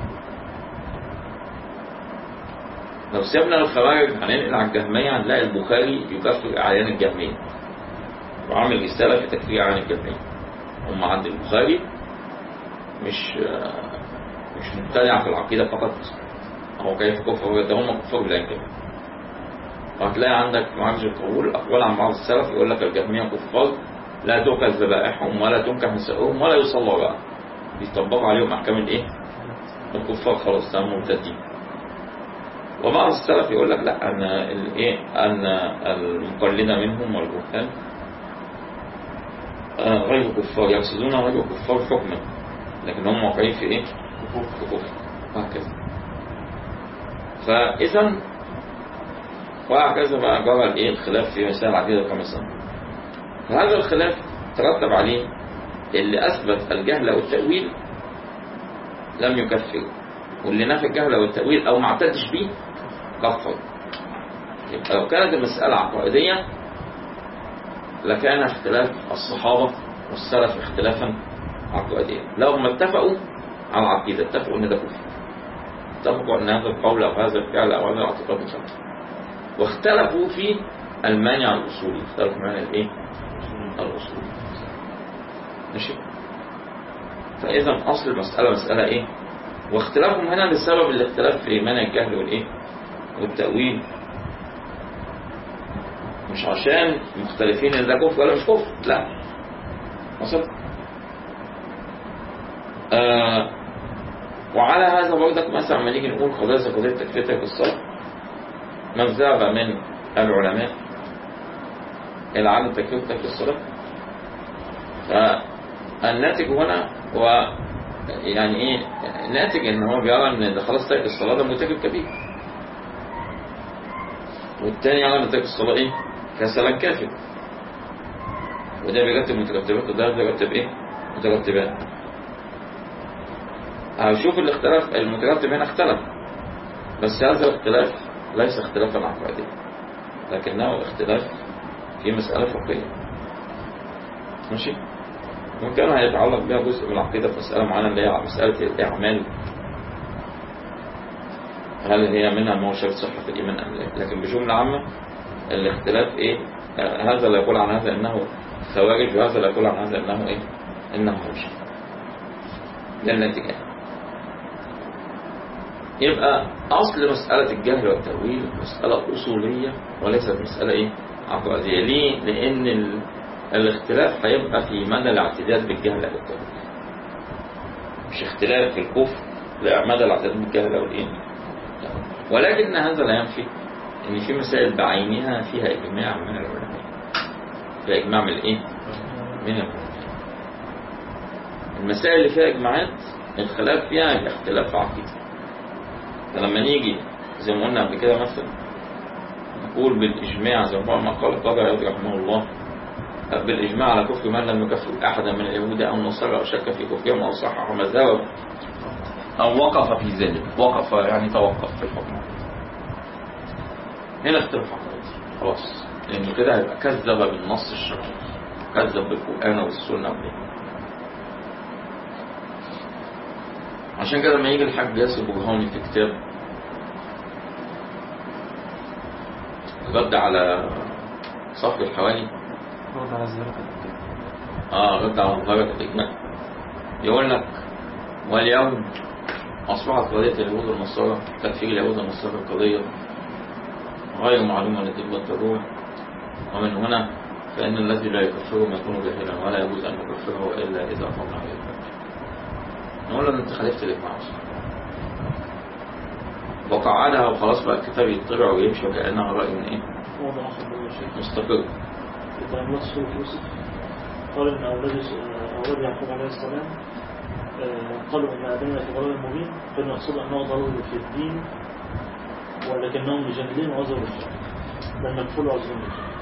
لو سيبنا الخوارج هننقل على الجهمية هنلاقي البخاري يكفر أعيان الجهمية وعامل رسالة في تكفير أعيان الجهمية هم عند البخاري مش مش مبتدع في العقيدة فقط هو كيف كفر ده هم كفار بالله كمان وهتلاقي عندك معالج القبول أقوال عن بعض السلف يقول لك الجهمية كفار لا تؤكل ذبائحهم ولا تنكح نسائهم ولا يصلى بقى بيطبقوا عليهم أحكام الإيه؟ الكفار خلاص تمام مرتدين وبعض السلف يقول لك لا أن الإيه أن المقلدة منهم والجهال آه، غير كفار يقصدون غير كفار حكما لكن هم واقعين في إيه؟ في كفر وهكذا فإذا وهكذا بقى جرى الإيه الخلاف في مسائل العقيدة كما سنة فهذا الخلاف ترتب عليه اللي أثبت الجهل والتأويل لم يكفر واللي نفى الجهل والتأويل أو ما اعتدش بيه كفر يبقى لو كانت المسألة عقائدية لكان اختلاف الصحابة والسلف اختلافا عقائديا لو ما اتفقوا على العقيدة اتفقوا ان ده كفر اتفقوا ان هذا القول او هذا الفعل او هذا الاعتقاد كفر واختلفوا في المانع الاصولي اختلفوا في المانع الايه الاصولي ماشي فاذا اصل المسألة مسألة ايه واختلافهم هنا لسبب الاختلاف في مانع الجهل والايه والتأويل مش عشان مختلفين ان ده كفر ولا مش كفر لا وصل آه وعلى هذا برضك مثلا لما نيجي نقول قضية زي قضية تكفيتك بالصلاة من ذهب من العلماء إلى عدم تكفيتك بالصلاة فالناتج هنا هو يعني ايه ناتج ان هو بيرى ان ده خلاص ترك الصلاة ده مرتكب كبير والتاني يرى ان ترك الصلاة ايه كسلا كافر وده بيرتب مترتبات وده بيرتب ايه مترتبات هشوف الاختلاف المترتب هنا اختلف بس هذا الاختلاف ليس اختلافا عقائديا لكنه اختلاف في مسألة فقهية ماشي وكان هيتعلق بها جزء من العقيدة في مسألة معينة اللي هي مسألة الإعمال هل هي منها ما هو شرط صحة الإيمان أم لا لكن بجملة عامة الاختلاف إيه آه هذا لا يقول عن هذا إنه خوارج وهذا لا يقول عن هذا إنه إيه إنه مرجع ده النتيجة يبقى أصل مسألة الجهل والتأويل مسألة أصولية وليست مسألة إيه عقائدية ليه؟ لأن ال... الاختلاف هيبقى في مدى الاعتداد بالجهل أو التأويل مش اختلاف في الكفر لا مدى الاعتداد بالجهل أو الإيه ولكن هذا لا ينفي ان في مسائل بعينها فيها اجماع من العلماء فيها اجماع من الايه من العلماء المسائل اللي فيها اجماعات الخلاف فيها يبقى اختلاف في عقيده فلما نيجي زي ما قلنا قبل كده مثلا نقول بالاجماع زي ما قال القاضي عياض رحمه الله بالاجماع على كفر من لم يكفر احدا من اليهود او النصارى او شك في كفرهم او صحح مذهبه أو وقف في ذلك وقف يعني توقف في الحكم هنا اختلاف عقائدي خلاص لأنه كده هيبقى كذب بالنص الشرعي كذب بالقرآن والسنة وبيه. عشان كده لما يجي الحاج ياسر برهاني في كتاب رد على صفر الحوالي رد على زيارة اه رد على ظاهرة الإجماع يقول لك واليوم أصبحت قضية اليهود والنصارى تكفير اليهود والنصارى قضية غير معلومة للطب والضرورة ومن هنا فإن الذي لا يكفره ما يكون جاهلا ولا يجوز أن يكفره إلا إذا أقمنا عليه الحج نقول له أن أنت خالفت الإجماع أصلا وقعدها وخلاص بقى الكتاب يطلع ويمشي وكأنها رأي من إيه موضع آخر بقى يا شيخ مستقر إبراهيم سورة يوسف قال إن أولاد أولاد يعقوب عليه السلام آه، قالوا إن آدمنا في ضلال مبين كانوا يقصدوا أنه ضلال في الدين ولكنهم مجادلين وعذروا الشر لم يكفلوا عذروا الشر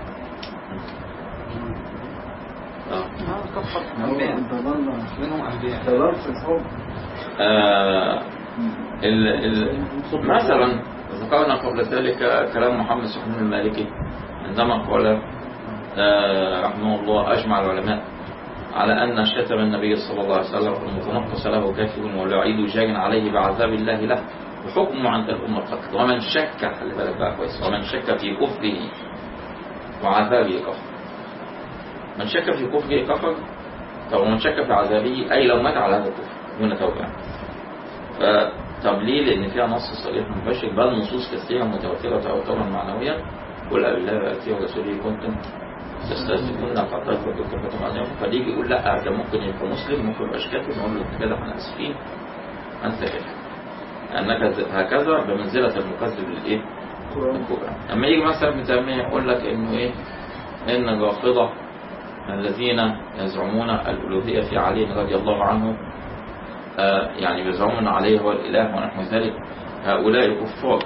آه. منهم أنبياء ضلال في الحب آه ال ال مثلا ذكرنا قبل ذلك كلام محمد سبحانه المالكي عندما قال آه رحمه الله أجمع العلماء على أن شتم النبي صلى الله عليه وسلم المتنقص له كافر والعيد جار عليه بعذاب الله له وحكمه عند الأمة القتل ومن شك خلي بالك بقى كويس ومن شك في كفره وعذابه كفر من شك في كفره كفر طب ومن شك في عذابه أي لو مات على هذا الكفر من توبة طب ليه؟ لأن فيها نص صريح مباشر بل نصوص كثيرة متواترة تواترا معنويا قل أبالله وآتيه ورسوله كنتم تستهزئون قد تكفر بالكفرة معنويا فليجي يقول لا ده ممكن يبقى مسلم ممكن يبقاش كافر نقول له أنت كده احنا آسفين أنت كافر أنك هكذا بمنزلة المكذب للإيه؟ القرآن أما يجي مثلا ابن تيمية يقول لك إنه إيه؟ إن الرافضة الذين يزعمون الألوهية في علي رضي الله عنه آه يعني بيزعمون عليه هو الإله ونحو ذلك هؤلاء كفار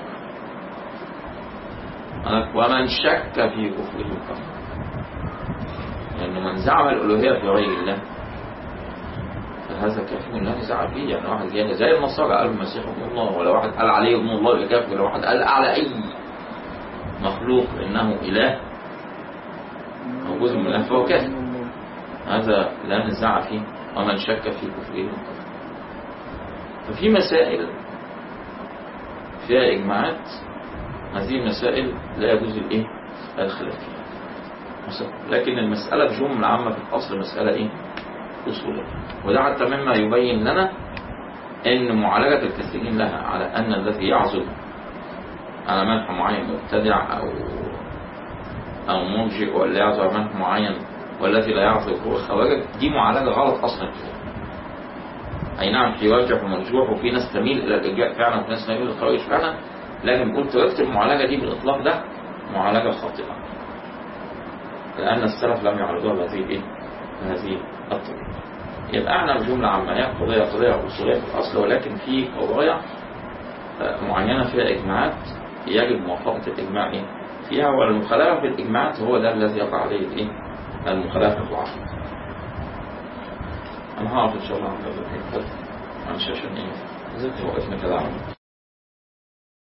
ومن شك في كفره كفر لأنه من زعم الألوهية في غير الله فهذا كافر لا نزاع فيه يعني واحد يعني زي النصارى قالوا المسيح ابن الله ولا واحد قال عليه ابن الله يبقى كافر ولا واحد قال على أي مخلوق إنه إله أو جزء من الله فهو كافر هذا لا نزاع فيه ومن شك في كفره كفر ففي مسائل فيها إجماعات هذه المسائل لا يجوز الإيه؟ الخلاف فيها لكن المسألة بجملة عامة في الأصل مسألة إيه؟ أصولية وده حتى مما يبين لنا أن معالجة الكثيرين لها على أن الذي يعزل على منح معين مبتدع أو أو مرجئ ولا يعزل على منح معين والذي لا يعزل هو الخوارج دي معالجة غلط أصلا أي نعم في راجح ومرجوح وفي ناس تميل إلى الإرجاء فعلا وفي ناس تميل إلى الخوارج فعلا لكن قلت وقت المعالجة دي بالإطلاق ده معالجة خاطئة لأن السلف لم يعرضوها بهذه الإيه؟ بهذه الطريقة يبقى احنا بجملة عامة هي قضية قضية أصولية في الأصل ولكن في قضايا معينة فيها إجماعات يجب موافقة الإجماع إيه؟ فيها والمخالفة في الإجماعات هو ده الذي يقع عليه الإيه؟ المخالفة في العقل أنا هعرف إن شاء الله عن هذا الحين عن شاشة إيه؟ وقفنا كده عمل